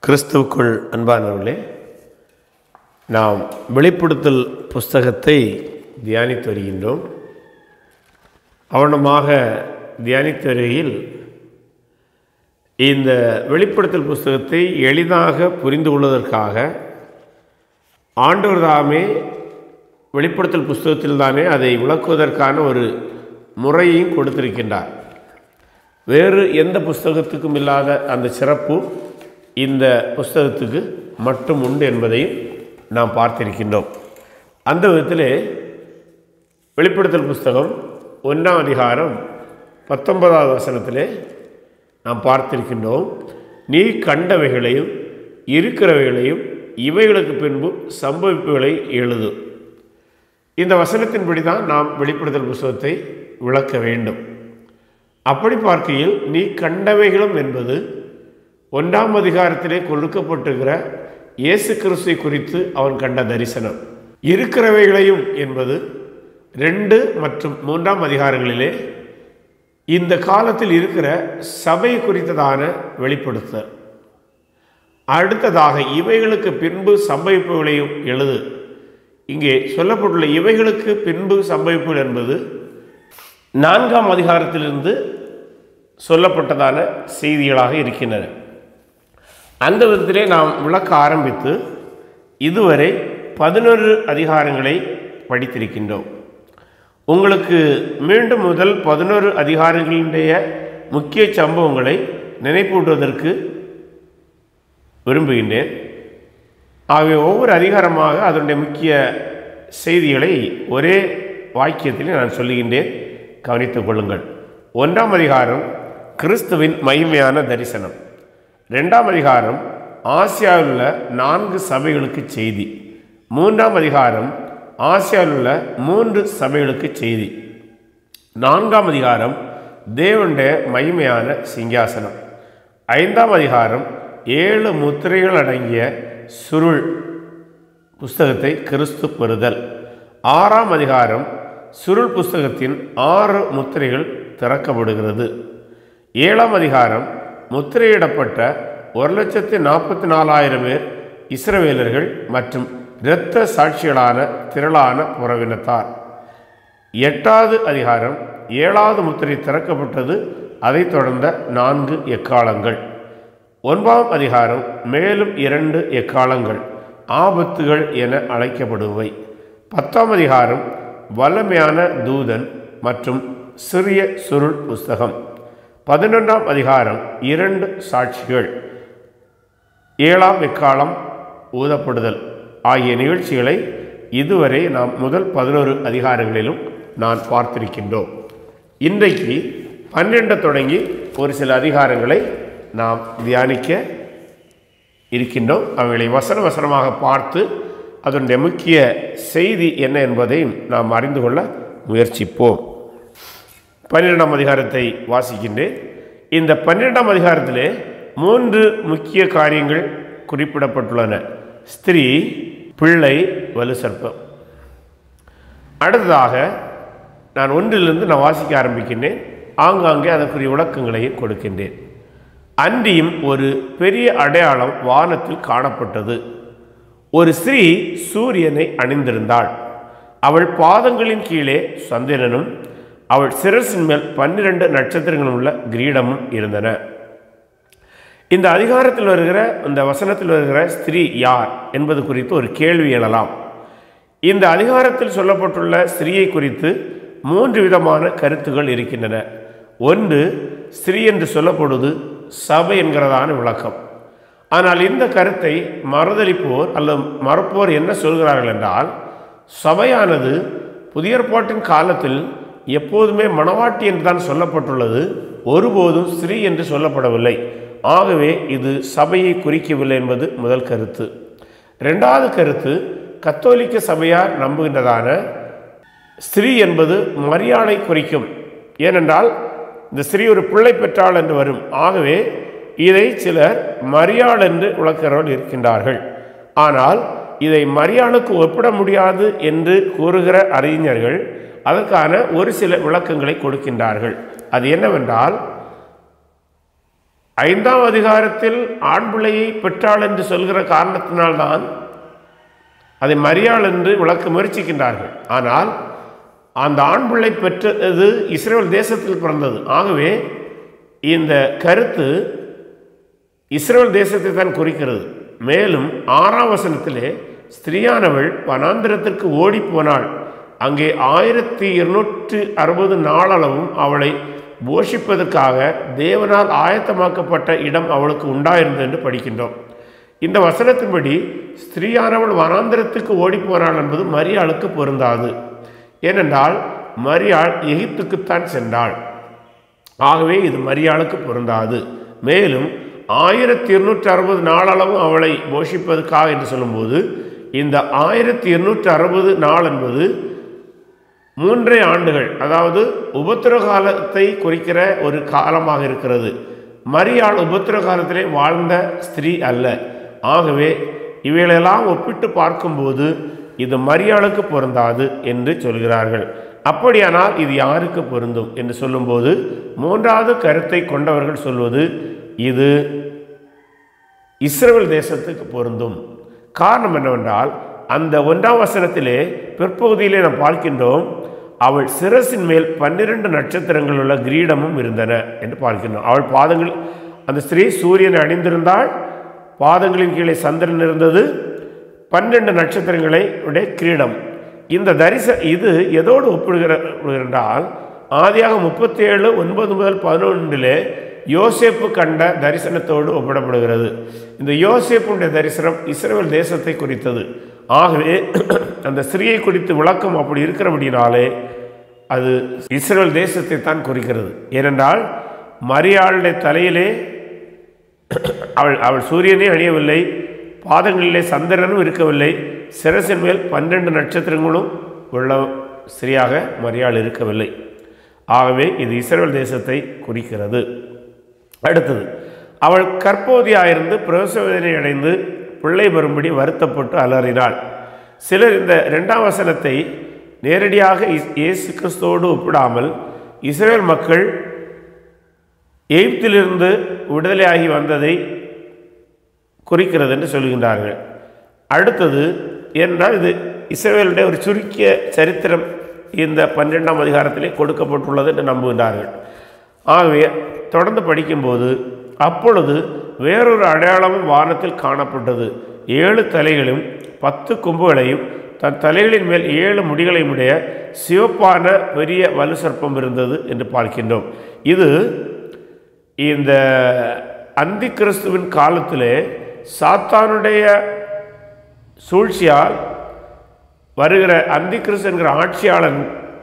கிறிஸ்துவுக்குள் அன்பானவர்களே நாம் வெளிப்படுத்தல் புஸ்தகத்தை தியானித்து வருகின்றோம் அவனமாக தியானித்து வருகையில் இந்த வெளிப்படுத்தல் புஸ்தகத்தை எளிதாக புரிந்து கொள்வதற்காக ஆண்டவர் தாமே வெளிப்படுத்தல் புஸ்தகத்தில் தானே அதை விளக்குவதற்கான ஒரு முறையையும் கொடுத்திருக்கின்றார் வேறு எந்த புஸ்தகத்துக்கும் இல்லாத அந்த சிறப்பு இந்த புஸ்தகத்துக்கு மட்டும் உண்டு என்பதையும் நாம் பார்த்திருக்கின்றோம் அந்த விதத்திலே வெளிப்படுத்தல் புஸ்தகம் ஒன்றாம் அதிகாரம் பத்தொன்பதாவது வசனத்திலே நாம் பார்த்திருக்கின்றோம் நீ கண்டவைகளையும் இருக்கிறவைகளையும் இவைகளுக்கு பின்பு சம்பவிப்புகளை எழுது இந்த வசனத்தின்படி தான் நாம் வெளிப்படுத்தல் புஸ்தகத்தை விளக்க வேண்டும் அப்படி பார்க்கையில் நீ கண்டவைகளும் என்பது ஒன்றாம் அதிகாரத்திலே கொடுக்கப்பட்டிருக்கிற இயேசு கிறிஸ்துவை குறித்து அவன் கண்ட தரிசனம் இருக்கிறவைகளையும் என்பது ரெண்டு மற்றும் மூன்றாம் அதிகாரங்களிலே இந்த காலத்தில் இருக்கிற சபை குறித்ததான வெளிப்படுத்தல் அடுத்ததாக இவைகளுக்கு பின்பு சம்பவிப்புகளையும் எழுது இங்கே சொல்லப்பட்டுள்ள இவைகளுக்கு பின்பு சம்பவிப்புகள் என்பது நான்காம் அதிகாரத்திலிருந்து சொல்லப்பட்டதான செய்திகளாக இருக்கின்றன அந்த விதத்திலே நாம் விளக்க ஆரம்பித்து இதுவரை பதினொரு அதிகாரங்களை படித்திருக்கின்றோம் உங்களுக்கு மீண்டும் முதல் பதினோரு அதிகாரங்களுடைய முக்கிய சம்பவங்களை நினைப்பூட்டுவதற்கு விரும்புகின்றேன் ஆகவே ஒவ்வொரு அதிகாரமாக அதனுடைய முக்கிய செய்திகளை ஒரே வாக்கியத்தில் நான் சொல்லுகின்றேன் கவனித்துக் கொள்ளுங்கள் ஒன்றாம் அதிகாரம் கிறிஸ்துவின் மகிமையான தரிசனம் ரெண்டாம் அதிகாரம் ஆசியாவில் உள்ள நான்கு சபைகளுக்கு செய்தி மூன்றாம் அதிகாரம் ஆசியாவில் உள்ள மூன்று சபைகளுக்கு செய்தி நான்காம் அதிகாரம் தேவனுடைய மகிமையான சிங்காசனம் ஐந்தாம் அதிகாரம் ஏழு முத்திரைகள் அடங்கிய சுருள் புஸ்தகத்தை கிறிஸ்து பெறுதல் ஆறாம் அதிகாரம் சுருள் புஸ்தகத்தின் ஆறு முத்திரைகள் திறக்கப்படுகிறது ஏழாம் அதிகாரம் முத்திரையிடப்பட்ட ஒரு லட்சத்தி நாற்பத்தி நாலாயிரம் பேர் இஸ்ரவேலர்கள் மற்றும் இரத்த சாட்சிகளான திரளான புறவினத்தார் எட்டாவது அதிகாரம் ஏழாவது முத்திரை திறக்கப்பட்டது அதைத் தொடர்ந்த நான்கு எக்காலங்கள் ஒன்பதாம் அதிகாரம் மேலும் இரண்டு எக்காலங்கள் ஆபத்துகள் என அழைக்கப்படுபவை பத்தாம் அதிகாரம் வல்லமையான தூதன் மற்றும் சிறிய சுருள் புஸ்தகம் பதினொன்றாம் அதிகாரம் இரண்டு சாட்சிகள் ஏழாம் எக்காலம் ஊதப்படுதல் ஆகிய நிகழ்ச்சிகளை இதுவரை நாம் முதல் பதினோரு அதிகாரங்களிலும் நான் பார்த்திருக்கின்றோம் இன்றைக்கு பன்னெண்டு தொடங்கி ஒரு சில அதிகாரங்களை நாம் தியானிக்க இருக்கின்றோம் அவைகளை வசன வசனமாக பார்த்து அதனுடைய முக்கிய செய்தி என்ன என்பதையும் நாம் அறிந்து கொள்ள முயற்சிப்போம் பன்னிரெண்டாம் அதிகாரத்தை வாசிக்கின்றேன் இந்த பன்னிரெண்டாம் அதிகாரத்திலே மூன்று முக்கிய காரியங்கள் குறிப்பிடப்பட்டுள்ளன ஸ்திரீ பிள்ளை வலுசற்பம் அடுத்ததாக நான் ஒன்றிலிருந்து நான் வாசிக்க ஆரம்பிக்கின்றேன் ஆங்காங்கே அதற்குரிய விளக்கங்களையும் கொடுக்கின்றேன் அன்றியும் ஒரு பெரிய அடையாளம் வானத்தில் காணப்பட்டது ஒரு ஸ்திரீ சூரியனை அணிந்திருந்தாள் அவள் பாதங்களின் கீழே சந்திரனும் அவள் சிரசின் மேல் பன்னிரண்டு நட்சத்திரங்களும் உள்ள கிரீடமும் இருந்தன இந்த அதிகாரத்தில் வருகிற இந்த வசனத்தில் வருகிற ஸ்திரீ யார் என்பது குறித்து ஒரு கேள்வி எழலாம் இந்த அதிகாரத்தில் சொல்லப்பட்டுள்ள ஸ்திரீயை குறித்து மூன்று விதமான கருத்துகள் இருக்கின்றன ஒன்று ஸ்திரீ என்று சொல்லப்படுவது சபை என்கிறதான விளக்கம் ஆனால் இந்த கருத்தை மறுதளிப்போர் அல்லது மறுப்போர் என்ன சொல்கிறார்கள் என்றால் சபையானது புதிய ஏற்பாட்டின் காலத்தில் எப்போதுமே மணவாட்டி என்று தான் சொல்லப்பட்டுள்ளது ஒருபோதும் ஸ்திரீ என்று சொல்லப்படவில்லை ஆகவே இது சபையை குறிக்கவில்லை என்பது முதல் கருத்து ரெண்டாவது கருத்து கத்தோலிக்க சபையார் நம்புகின்றதான ஸ்திரீ என்பது மரியாதை குறிக்கும் ஏனென்றால் இந்த ஸ்திரீ ஒரு பிள்ளை பெற்றாள் என்று வரும் ஆகவே இதை சிலர் மரியாள் என்று விளக்கிறவர்கள் இருக்கின்றார்கள் ஆனால் இதை மரியாளுக்கு ஒப்பிட முடியாது என்று கூறுகிற அறிஞர்கள் அதற்கான ஒரு சில விளக்கங்களை கொடுக்கின்றார்கள் அது என்னவென்றால் ஐந்தாம் அதிகாரத்தில் ஆண் பிள்ளையை பெற்றாள் என்று சொல்கிற காரணத்தினால்தான் அதை மரியாள் என்று விளக்க முயற்சிக்கின்றார்கள் ஆனால் அந்த ஆண் பிள்ளை பெற்றது இஸ்ரேல் தேசத்தில் பிறந்தது ஆகவே இந்த கருத்து இஸ்ரேல் தேசத்தை தான் குறிக்கிறது மேலும் ஆறாம் வசனத்திலே ஸ்திரீயானவள் வனாந்திரத்திற்கு ஓடிப்போனாள் அங்கே ஆயிரத்தி இருநூற்று அறுபது நாளளவும் அவளை போஷிப்பதற்காக தேவனால் ஆயத்தமாக்கப்பட்ட இடம் அவளுக்கு உண்டாயிருந்தது என்று படிக்கின்றோம் இந்த வசனத்தின்படி ஸ்திரீயானவள் வனாந்திரத்துக்கு ஓடிப்போனாள் என்பது மரியாளுக்கு பொருந்தாது ஏனென்றால் மரியாள் எகிப்துக்குத்தான் சென்றாள் ஆகவே இது மரியாளுக்கு பொருந்தாது மேலும் ஆயிரத்தி இருநூற்றி அறுபது நாளளவும் அவளை போஷிப்பதற்காக என்று சொல்லும்போது இந்த ஆயிரத்தி இருநூற்றி அறுபது நாள் என்பது மூன்றே ஆண்டுகள் அதாவது உபத்திர காலத்தை குறிக்கிற ஒரு காலமாக இருக்கிறது மரியாள் உபத்திர காலத்திலே வாழ்ந்த ஸ்திரீ அல்ல ஆகவே இவைகளெல்லாம் ஒப்பிட்டு பார்க்கும்போது இது மரியாளுக்கு பொருந்தாது என்று சொல்கிறார்கள் அப்படியானால் இது யாருக்கு பொருந்தும் என்று சொல்லும்போது மூன்றாவது கருத்தை கொண்டவர்கள் சொல்வது இது இஸ்ரேல் தேசத்துக்கு பொருந்தும் காரணம் என்னவென்றால் அந்த ஒன்றாம் வசனத்திலே பிற்பகுதியிலே நாம் பார்க்கின்றோம் அவள் சிரசின் மேல் பன்னிரண்டு நட்சத்திரங்கள் உள்ள கிரீடமும் இருந்தன என்று பார்க்கின்றோம் அவள் பாதங்கள் அந்த ஸ்திரீ சூரியனை அணிந்திருந்தாள் பாதங்களின் கீழே சந்திரன் இருந்தது பன்னெண்டு நட்சத்திரங்களை உடைய கிரீடம் இந்த தரிச இது எதோடு ஒப்பிடுகிற என்றால் ஆதியாக முப்பத்தி ஏழு ஒன்பது முதல் பதினொன்றிலே யோசேப்பு கண்ட தரிசனத்தோடு ஒப்பிடப்படுகிறது இந்த யோசேப்புடைய தரிசனம் இஸ்ரேல் தேசத்தை குறித்தது ஆகவே அந்த ஸ்திரீயை குறித்து விளக்கம் அப்படி இருக்கிறபடினாலே அது இஸ்ரேல் தேசத்தை தான் குறிக்கிறது ஏனென்றால் மரியாளுடைய தலையிலே அவள் அவள் சூரியனே அணியவில்லை பாதங்களிலே சந்திரனும் இருக்கவில்லை சிரசின் மேல் பன்னெண்டு நட்சத்திரங்களும் உள்ள ஸ்திரியாக மரியாள் இருக்கவில்லை ஆகவே இது இஸ்ரேல் தேசத்தை குறிக்கிறது அடுத்தது அவள் கற்போதியாயிருந்து பிரசவதனை அடைந்து பிள்ளை வரும்படி வருத்தப்பட்டு அலறினாள் சிலர் இந்த இரண்டாம் வசனத்தை நேரடியாக இஸ்- இயேசு கிறிஸ்துவோடு ஒப்பிடாமல் இஸ்ரேல் மக்கள் எகிப்திலிருந்து விடுதலையாகி வந்ததை குறிக்கிறது என்று சொல்கின்றார்கள் அடுத்தது என்றால் இது இஸ்ரேலுடைய ஒரு சுருக்கிய சரித்திரம் இந்த பன்னிரெண்டாம் அதிகாரத்திலே கொடுக்கப்பட்டுள்ளது என்று நம்புகின்றார்கள் ஆகவே தொடர்ந்து படிக்கும்போது அப்பொழுது வேறொரு அடையாளமும் வானத்தில் காணப்பட்டது ஏழு தலைகளும் பத்து கொம்புகளையும் தன் தலைகளின் மேல் ஏழு முடிகளையும் உடைய சிவப்பான பெரிய வலு சர்ப்பம் இருந்தது என்று பார்க்கின்றோம் இது இந்த அந்தி கிறிஸ்துவின் காலத்திலே சாத்தானுடைய சூழ்ச்சியால் வருகிற அந்தி கிறிஸ்து என்கிற ஆட்சியாளன்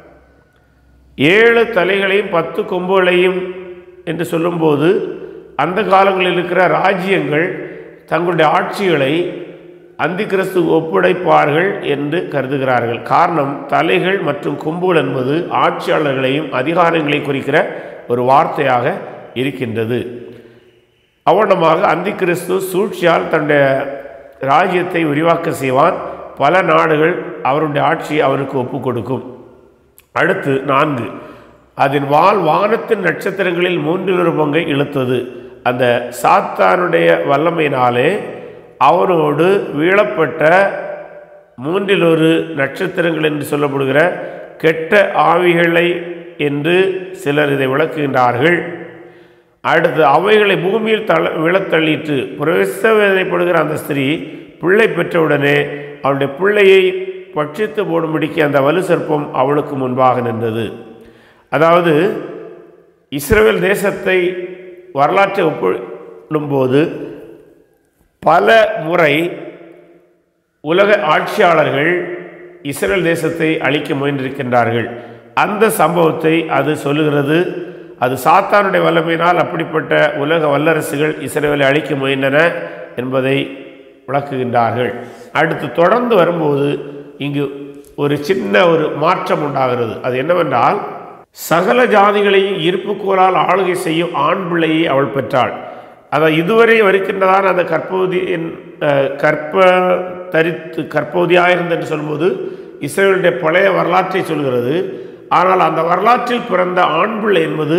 ஏழு தலைகளையும் பத்து கொம்புகளையும் என்று சொல்லும்போது அந்த காலங்களில் இருக்கிற ராஜ்யங்கள் தங்களுடைய ஆட்சிகளை அந்தி கிறிஸ்து ஒப்படைப்பார்கள் என்று கருதுகிறார்கள் காரணம் தலைகள் மற்றும் கொம்புகள் என்பது ஆட்சியாளர்களையும் அதிகாரங்களையும் குறிக்கிற ஒரு வார்த்தையாக இருக்கின்றது அவனமாக அந்தி கிறிஸ்து சூழ்ச்சியால் தன்னுடைய ராஜ்யத்தை விரிவாக்க செய்வான் பல நாடுகள் அவருடைய ஆட்சியை அவருக்கு ஒப்புக் கொடுக்கும் அடுத்து நான்கு அதன் வால் வானத்தின் நட்சத்திரங்களில் மூன்றில் ஒரு பங்கை இழுத்தது அந்த சாத்தானுடைய வல்லமையினாலே அவனோடு வீழப்பட்ட மூன்றில் ஒரு நட்சத்திரங்கள் என்று சொல்லப்படுகிற கெட்ட ஆவிகளை என்று சிலர் இதை விளக்குகின்றார்கள் அடுத்து அவைகளை பூமியில் தள விழத்தள்ளிட்டு பிரவேச வேதனைப்படுகிற அந்த ஸ்திரீ பிள்ளை பெற்றவுடனே அவளுடைய பிள்ளையை பட்சித்து போடும்படிக்கு அந்த வலு சர்ப்பம் அவளுக்கு முன்பாக நின்றது அதாவது இஸ்ரேல் தேசத்தை வரலாற்றை ஒப்பிடும்போது பல முறை உலக ஆட்சியாளர்கள் இஸ்ரேல் தேசத்தை அழிக்க முயன்றிருக்கின்றார்கள் அந்த சம்பவத்தை அது சொல்லுகிறது அது சாத்தானுடைய வல்லமையினால் அப்படிப்பட்ட உலக வல்லரசுகள் இஸ்ரேலை அழிக்க முயன்றன என்பதை விளக்குகின்றார்கள் அடுத்து தொடர்ந்து வரும்போது இங்கு ஒரு சின்ன ஒரு மாற்றம் உண்டாகிறது அது என்னவென்றால் சகல ஜாதிகளையும் இருப்புக்கோலால் ஆளுகை செய்யும் ஆண் பிள்ளையை அவள் பெற்றாள் அதான் இதுவரை வருகின்றதான அந்த கற்பவதியின் அஹ், கற்ப தரித்து கற்பவதியாயிருந்த என்று சொல்லும்போது இஸ்ரேலுடைய பழைய வரலாற்றை சொல்கிறது ஆனால் அந்த வரலாற்றில் பிறந்த ஆண் பிள்ளை என்பது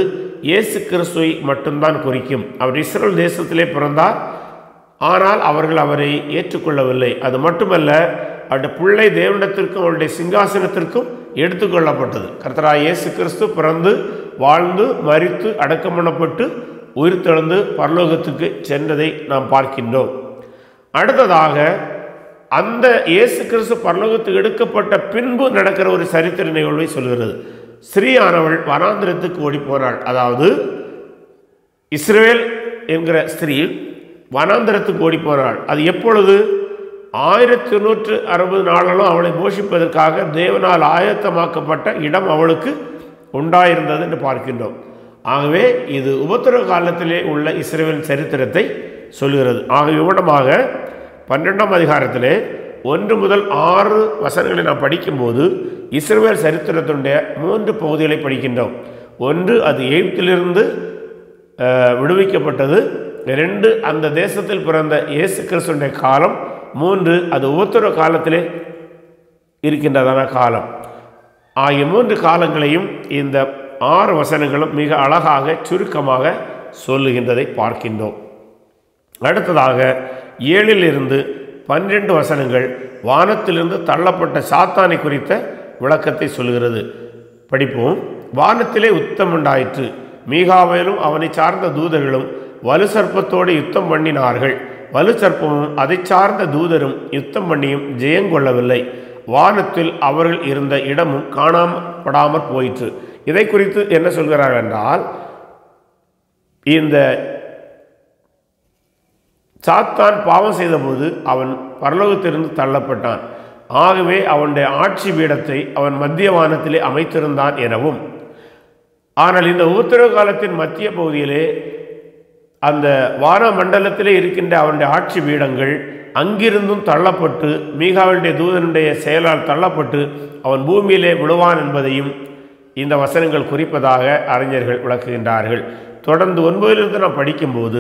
இயேசு கிறிஸ்துவை மட்டும்தான் குறிக்கும் அவர் இஸ்ரேல் தேசத்திலே பிறந்தார் ஆனால் அவர்கள் அவரை ஏற்றுக்கொள்ளவில்லை அது மட்டுமல்ல அவருடைய பிள்ளை தேவனிடத்திற்கும் அவருடைய சிங்காசனத்திற்கும் எடுத்துக்கொள்ளப்பட்டது கர்த்தராய் இயேசு கிறிஸ்து பிறந்து வாழ்ந்து மரித்து அடக்கம் பண்ணப்பட்டு உயிர் தெழுந்து பரலோகத்துக்கு சென்றதை நாம் பார்க்கின்றோம் அடுத்ததாக அந்த இயேசு கிறிஸ்து பரலோகத்துக்கு எடுக்கப்பட்ட பின்பு நடக்கிற ஒரு சரித்திர நிகழ்வை சொல்கிறது ஸ்ரீயானவள் வனாந்திரத்துக்கு ஓடி போனாள் அதாவது இஸ்ரேல் என்கிற ஸ்திரீ வனாந்திரத்துக்கு ஓடி போனாள் அது எப்பொழுது ஆயிரத்தி நூற்று அறுபது நாளிலும் அவளை போஷிப்பதற்காக தேவனால் ஆயத்தமாக்கப்பட்ட இடம் அவளுக்கு உண்டாயிருந்தது என்று பார்க்கின்றோம் ஆகவே இது உபத்திரவ காலத்திலே உள்ள இஸ்ரேலின் சரித்திரத்தை சொல்கிறது ஆக விவரமாக பன்னெண்டாம் அதிகாரத்திலே ஒன்று முதல் ஆறு வசனங்களை நாம் படிக்கும்போது இஸ்ரேல் சரித்திரத்தினுடைய மூன்று பகுதிகளை படிக்கின்றோம் ஒன்று அது எகிப்திலிருந்து அஹ், விடுவிக்கப்பட்டது ரெண்டு அந்த தேசத்தில் பிறந்த இயேசு கிறிஸ்துடைய காலம் மூன்று அது உபத்திர காலத்திலே இருக்கின்றதான காலம் ஆகிய மூன்று காலங்களையும் இந்த ஆறு வசனங்களும் மிக அழகாக சுருக்கமாக சொல்லுகின்றதை பார்க்கின்றோம் அடுத்ததாக ஏழிலிருந்து பன்னிரண்டு வசனங்கள் வானத்திலிருந்து தள்ளப்பட்ட சாத்தானை குறித்த விளக்கத்தை சொல்கிறது படிப்போம் வானத்திலே யுத்தம் உண்டாயிற்று மீகாவேலும் அவனை சார்ந்த தூதர்களும் வலு சர்ப்பத்தோடு யுத்தம் பண்ணினார்கள் வலு சர்ப்பமும் அதை சார்ந்த தூதரும் யுத்தம் பண்ணியும் ஜெயங்கொள்ளவில்லை வானத்தில் அவர்கள் இருந்த இடமும் காணாமப்படாமற் போயிற்று இதை குறித்து என்ன சொல்கிறார்கள் என்றால் இந்த சாத்தான் பாவம் செய்தபோது அவன் பரலோகத்திலிருந்து தள்ளப்பட்டான் ஆகவே அவனுடைய ஆட்சி பீடத்தை அவன் மத்திய வானத்திலே அமைத்திருந்தான் எனவும் ஆனால் இந்த உத்தரவு காலத்தின் மத்திய பகுதியிலே அந்த வான மண்டலத்திலே இருக்கின்ற அவனுடைய ஆட்சி பீடங்கள் அங்கிருந்தும் தள்ளப்பட்டு மீகாவுடைய தூதனுடைய செயலால் தள்ளப்பட்டு அவன் பூமியிலே விழுவான் என்பதையும் இந்த வசனங்கள் குறிப்பதாக அறிஞர்கள் விளக்குகின்றார்கள் தொடர்ந்து ஒன்பதிலிருந்து நாம் படிக்கும்போது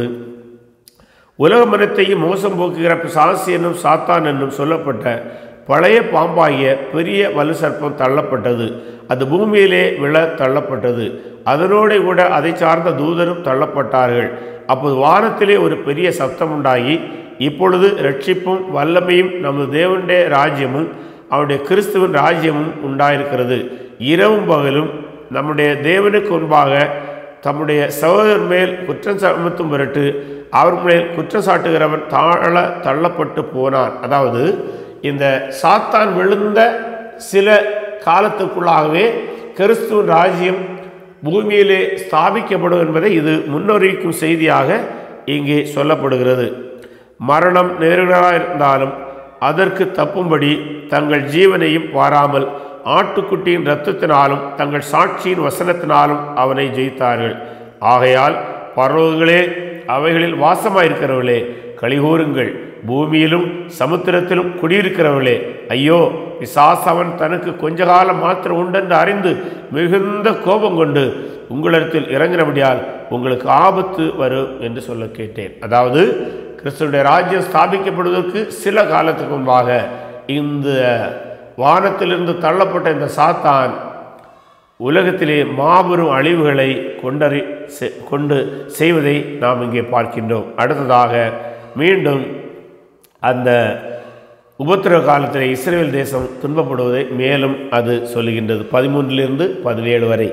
உலக மனத்தையும் மோசம் போக்குகிற பிசாசு என்னும் சாத்தான் என்னும் சொல்லப்பட்ட பழைய பாம்பாகிய பெரிய வலு சர்ப்பம் தள்ளப்பட்டது அது பூமியிலே விழ தள்ளப்பட்டது அதனோடு கூட அதை சார்ந்த தூதரும் தள்ளப்பட்டார்கள் அப்போது வானத்திலே ஒரு பெரிய சத்தம் உண்டாகி இப்பொழுது ரட்சிப்பும் வல்லமையும் நமது தேவனுடைய ராஜ்யமும் அவருடைய கிறிஸ்துவின் ராஜ்யமும் உண்டாயிருக்கிறது இரவும் பகலும் நம்முடைய தேவனுக்கு முன்பாக தம்முடைய சகோதரர் மேல் குற்றம் சமத்தும் பொருட்டு அவர் மேல் குற்றம் சாட்டுகிறவன் தாழ தள்ளப்பட்டு போனான் அதாவது இந்த சாத்தான் விழுந்த சில காலத்துக்குள்ளாகவே கிறிஸ்துவின் ராஜ்யம் பூமியிலே ஸ்தாபிக்கப்படும் என்பதை இது முன்னறிவிக்கும் செய்தியாக இங்கே சொல்லப்படுகிறது மரணம் நேரிடராக இருந்தாலும் அதற்கு தப்பும்படி தங்கள் ஜீவனையும் வாராமல் ஆட்டுக்குட்டியின் இரத்தத்தினாலும் தங்கள் சாட்சியின் வசனத்தினாலும் அவனை ஜெயித்தார்கள் ஆகையால் பறவைகளே அவைகளில் வாசமாயிருக்கிறவர்களே கலிகூறுங்கள் பூமியிலும் சமுத்திரத்திலும் குடியிருக்கிறவர்களே ஐயோ பிசாசவன் தனக்கு கொஞ்ச காலம் மாத்திரம் உண்டென்று அறிந்து மிகுந்த கோபம் கொண்டு உங்களிடத்தில் இறங்கினபடியால் உங்களுக்கு ஆபத்து வரும் என்று சொல்ல கேட்டேன் அதாவது கிறிஸ்துடைய ராஜ்யம் ஸ்தாபிக்கப்படுவதற்கு சில காலத்துக்கு முன்பாக இந்த வானத்திலிருந்து தள்ளப்பட்ட இந்த சாத்தான் உலகத்திலே மாபெரும் அழிவுகளை கொண்டறி செ- கொண்டு செய்வதை நாம் இங்கே பார்க்கின்றோம் அடுத்ததாக மீண்டும் அந்த உபத்திரவ காலத்தில் இஸ்ரேல் தேசம் துன்பப்படுவதை மேலும் அது சொல்லுகின்றது பதிமூன்றிலிருந்து பதினேழு வரை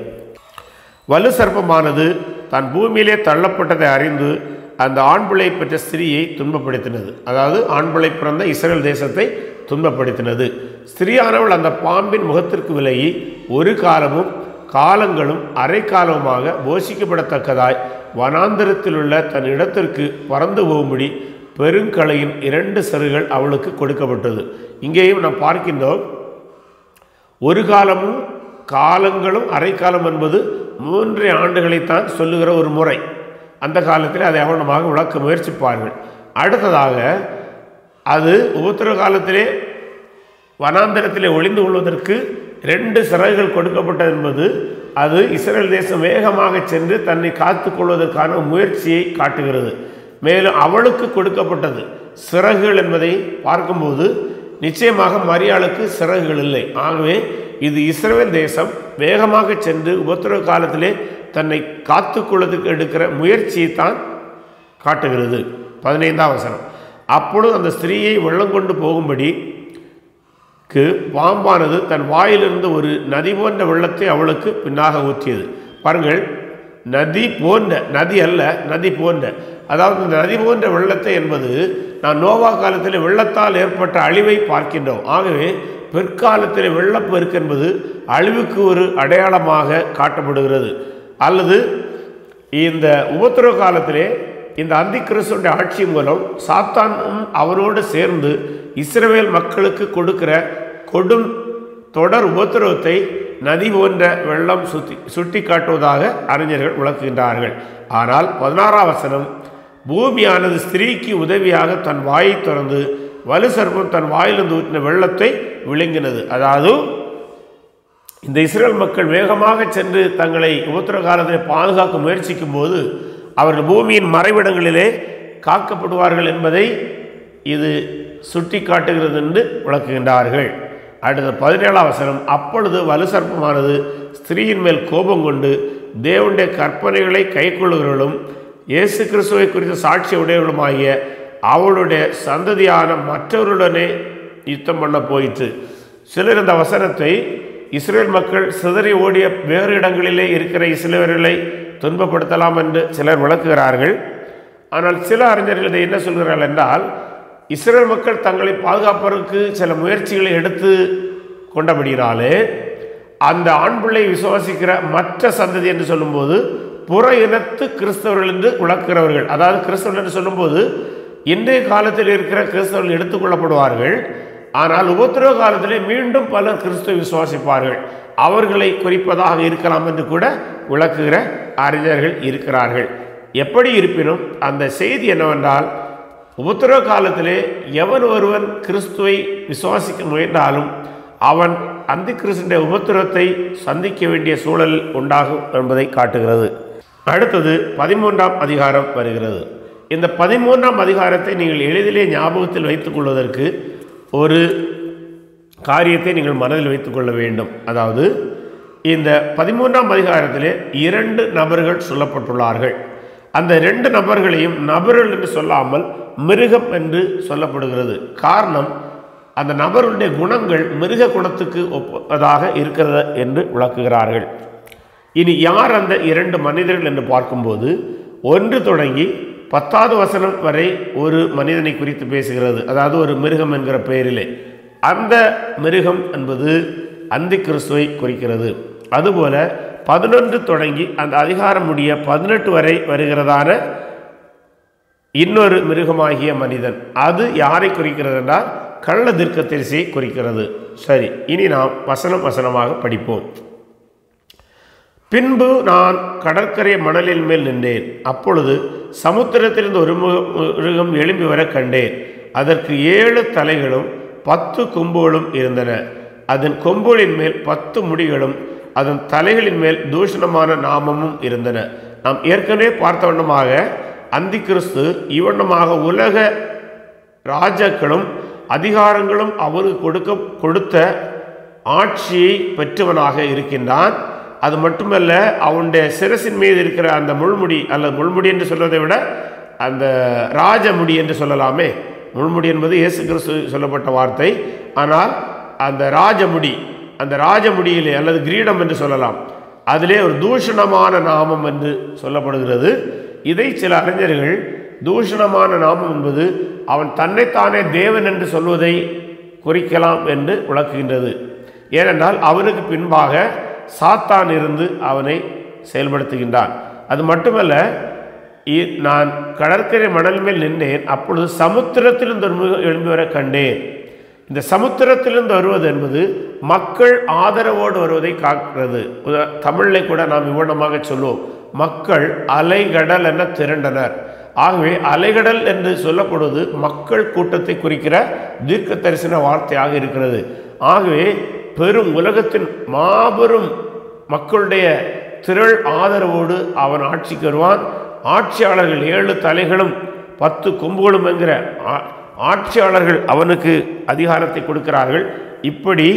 வலு சர்ப்பமானது தன் பூமியிலே தள்ளப்பட்டதை அறிந்து அந்த ஆண்பிள்ளை பெற்ற ஸ்திரீயை துன்பப்படுத்தினது அதாவது ஆண்பிள்ளை பிறந்த இஸ்ரேல் தேசத்தை துன்பப்படுத்தினது ஸ்திரீயானவள் அந்த பாம்பின் முகத்திற்கு விலகி ஒரு காலமும் காலங்களும் அரை காலமுமாக போஷிக்கப்படத்தக்கதாய் வனாந்தரத்தில் உள்ள தன் இடத்திற்கு பறந்து போகும்படி பெருங்கலையின் இரண்டு சருகள் அவளுக்கு கொடுக்கப்பட்டது இங்கேயும் நாம் பார்க்கின்றோம் ஒரு காலமும் காலங்களும் அரைக்காலம் என்பது மூன்று ஆண்டுகளைத்தான் சொல்லுகிற ஒரு முறை அந்த காலத்தில் அதை அவனமாக விளக்க முயற்சிப்பார்கள் அடுத்ததாக அது உபத்திர காலத்திலே வனாந்தரத்திலே ஒளிந்து கொள்வதற்கு ரெண்டு சிறகுகள் கொடுக்கப்பட்டது என்பது அது இஸ்ரேல் தேசம் வேகமாக சென்று தன்னை காத்துக் கொள்வதற்கான முயற்சியை காட்டுகிறது மேலும் அவளுக்கு கொடுக்கப்பட்டது சிறகுகள் என்பதை பார்க்கும்போது நிச்சயமாக மரியாளுக்கு சிறகுகள் இல்லை ஆகவே இது இஸ்ரவேல் தேசம் வேகமாக சென்று உபத்திரவ காலத்திலே தன்னை காத்துக்கொள்வதற்கு எடுக்கிற முயற்சியை தான் காட்டுகிறது பதினைந்தாம் வசனம் அப்பொழுது அந்த ஸ்திரீயை வெள்ளம் கொண்டு போகும்படி க்கு பாம்பானது தன் வாயிலிருந்து ஒரு நதி போன்ற வெள்ளத்தை அவளுக்கு பின்னாக ஊற்றியது பாருங்கள் நதி போன்ற நதி அல்ல நதி போன்ற அதாவது இந்த நதி போன்ற வெள்ளத்தை என்பது நான் நோவா காலத்தில் வெள்ளத்தால் ஏற்பட்ட அழிவை பார்க்கின்றோம் ஆகவே பிற்காலத்தில் வெள்ளப்பெருக்கு என்பது அழிவுக்கு ஒரு அடையாளமாக காட்டப்படுகிறது அல்லது இந்த உபத்திரவ காலத்திலே இந்த அந்தி கிறிஸ்துடைய ஆட்சி மூலம் சாத்தானும் அவரோடு சேர்ந்து இஸ்ரவேல் மக்களுக்கு கொடுக்கிற கொடும் தொடர் உபத்திரவத்தை நதி போன்ற வெள்ளம் சுத்தி சுட்டி காட்டுவதாக அறிஞர்கள் விளக்குகின்றார்கள் ஆனால் பதினாறாம் வசனம் பூமியானது ஸ்திரீக்கு உதவியாக தன் வாயை திறந்து வலு சர்ப்பம் தன் வாயிலிருந்து ஊற்றின வெள்ளத்தை விழுங்கினது அதாவது இந்த இஸ்ரேல் மக்கள் வேகமாக சென்று தங்களை உபத்திர காலத்தில் பாதுகாக்க முயற்சிக்கும் போது அவர்கள் பூமியின் மறைவிடங்களிலே காக்கப்படுவார்கள் என்பதை இது சுட்டி காட்டுகிறது என்று விளக்குகின்றார்கள் அடுத்த பதினேழாம் வசனம் அப்பொழுது வலுசர்ப்பமானது ஸ்திரீயின் மேல் கோபம் கொண்டு தேவனுடைய கற்பனைகளை கைக்கொள்ளுகிறவர்களும் இயேசு கிறிஸ்துவை குறித்த சாட்சி உடையவர்களுமாகிய அவளுடைய சந்ததியான மற்றவர்களுடனே யுத்தம் பண்ண போயிற்று சிலர் இந்த வசனத்தை இஸ்ரேல் மக்கள் சிதறி ஓடிய வேறு இடங்களிலே இருக்கிற இஸ்ரேலர்களை துன்பப்படுத்தலாம் என்று சிலர் விளக்குகிறார்கள் ஆனால் சில அறிஞர்கள் இதை என்ன சொல்கிறார்கள் என்றால் இஸ்ரேல் மக்கள் தங்களை பாதுகாப்பதற்கு சில முயற்சிகளை எடுத்து கொண்டபடினாலே அந்த ஆண் பிள்ளை விசுவாசிக்கிற மற்ற சந்ததி என்று சொல்லும்போது புற இனத்து கிறிஸ்தவர்கள் என்று விளக்குகிறவர்கள் அதாவது கிறிஸ்தவர்கள் என்று சொல்லும்போது இன்றைய காலத்தில் இருக்கிற கிறிஸ்தவர்கள் எடுத்துக்கொள்ளப்படுவார்கள் ஆனால் உபத்திரவ காலத்திலே மீண்டும் பலர் கிறிஸ்துவ விசுவாசிப்பார்கள் அவர்களை குறிப்பதாக இருக்கலாம் என்று கூட விளக்குகிற அறிஞர்கள் இருக்கிறார்கள் எப்படி இருப்பினும் அந்த செய்தி என்னவென்றால் உபத்திரவ காலத்திலே எவன் ஒருவன் கிறிஸ்துவை விசுவாசிக்க முயன்றாலும் அவன் அந்த கிறிஸ்துடைய உபத்திரவத்தை சந்திக்க வேண்டிய சூழல் உண்டாகும் என்பதை காட்டுகிறது அடுத்தது பதிமூன்றாம் அதிகாரம் வருகிறது இந்த பதிமூன்றாம் அதிகாரத்தை நீங்கள் எளிதிலே ஞாபகத்தில் வைத்துக் கொள்வதற்கு ஒரு காரியத்தை நீங்கள் மனதில் வைத்துக்கொள்ள வேண்டும் அதாவது இந்த பதிமூன்றாம் அதிகாரத்திலே இரண்டு நபர்கள் சொல்லப்பட்டுள்ளார்கள் அந்த ரெண்டு நபர்களையும் நபர்கள் என்று சொல்லாமல் மிருகம் என்று சொல்லப்படுகிறது காரணம் அந்த நபருடைய குணங்கள் மிருக குணத்துக்கு ஒப்பதாக இருக்கிறது என்று விளக்குகிறார்கள் இனி யார் அந்த இரண்டு மனிதர்கள் என்று பார்க்கும்போது ஒன்று தொடங்கி பத்தாவது வசனம் வரை ஒரு மனிதனை குறித்து பேசுகிறது அதாவது ஒரு மிருகம் என்கிற பெயரிலே அந்த மிருகம் என்பது அந்தி கிறிஸ்துவை குறிக்கிறது அதுபோல பதினொன்று தொடங்கி அந்த அதிகாரம் முடிய பதினெட்டு வரை வருகிறதான இன்னொரு மிருகமாகிய மனிதன் அது யாரை குறிக்கிறது என்றால் கள்ள தீர்க்கதரிசியை குறிக்கிறது சரி இனி நாம் வசனம் வசனமாக படிப்போம் பின்பு நான் கடற்கரை மணலின் மேல் நின்றேன் அப்பொழுது சமுத்திரத்திலிருந்து ஒரு மு- மிருகம் எழும்பி வர கண்டேன் அதற்கு ஏழு தலைகளும் பத்து கொம்புகளும் இருந்தன அதன் கொம்புகளின் மேல் பத்து முடிகளும் அதன் தலைகளின் மேல் தூஷணமான நாமமும் இருந்தன நாம் ஏற்கனவே பார்த்த வண்ணமாக அந்தி கிறிஸ்து இவ்வண்ணமாக உலக ராஜாக்களும் அதிகாரங்களும் அவருக்கு கொடுக்க கொடுத்த ஆட்சியை பெற்றவனாக இருக்கின்றான் அது மட்டுமல்ல அவனுடைய சிரசின் மீது இருக்கிற அந்த முள்முடி அல்லது முள்முடி என்று சொல்வதை விட அந்த ராஜமுடி என்று சொல்லலாமே முள்முடி என்பது இயேசு கிறிஸ்து சொல்லப்பட்ட வார்த்தை ஆனால் அந்த ராஜமுடி அந்த ராஜமுடியிலே அல்லது கிரீடம் என்று சொல்லலாம் அதிலே ஒரு தூஷணமான நாமம் என்று சொல்லப்படுகிறது இதை சில அறிஞர்கள் தூஷணமான நாமம் என்பது அவன் தன்னைத்தானே தேவன் என்று சொல்வதை குறிக்கலாம் என்று விளக்குகின்றது ஏனென்றால் அவனுக்கு பின்பாக சாத்தான் இருந்து அவனை செயல்படுத்துகின்றான் அது மட்டுமல்ல இ- நான் கடற்கரை மணல் மேல் நின்றேன் அப்பொழுது சமுத்திரத்திலிருந்து ஒரு மிருகம் எழும்பி வர கண்டேன் இந்த சமுத்திரத்திலிருந்து வருவது என்பது மக்கள் ஆதரவோடு வருவதை காக்கிறது உதா- தமிழிலே கூட நாம் விவரணமாக சொல்லுவோம் மக்கள் அலைகடல் என திரண்டனர் ஆகவே அலைகடல் என்று சொல்லப்படுவது மக்கள் கூட்டத்தை குறிக்கிற தீர்க்க தரிசன வார்த்தையாக இருக்கிறது ஆகவே பெரும் உலகத்தின் மாபெரும் மக்களுடைய திரள் ஆதரவோடு அவன் ஆட்சிக்கு வருவான் ஆட்சியாளர்கள் ஏழு தலைகளும் பத்து கொம்புகளும் என்கிற ஆ- ஆட்சியாளர்கள் அவனுக்கு அதிகாரத்தை கொடுக்கிறார்கள் இப்படி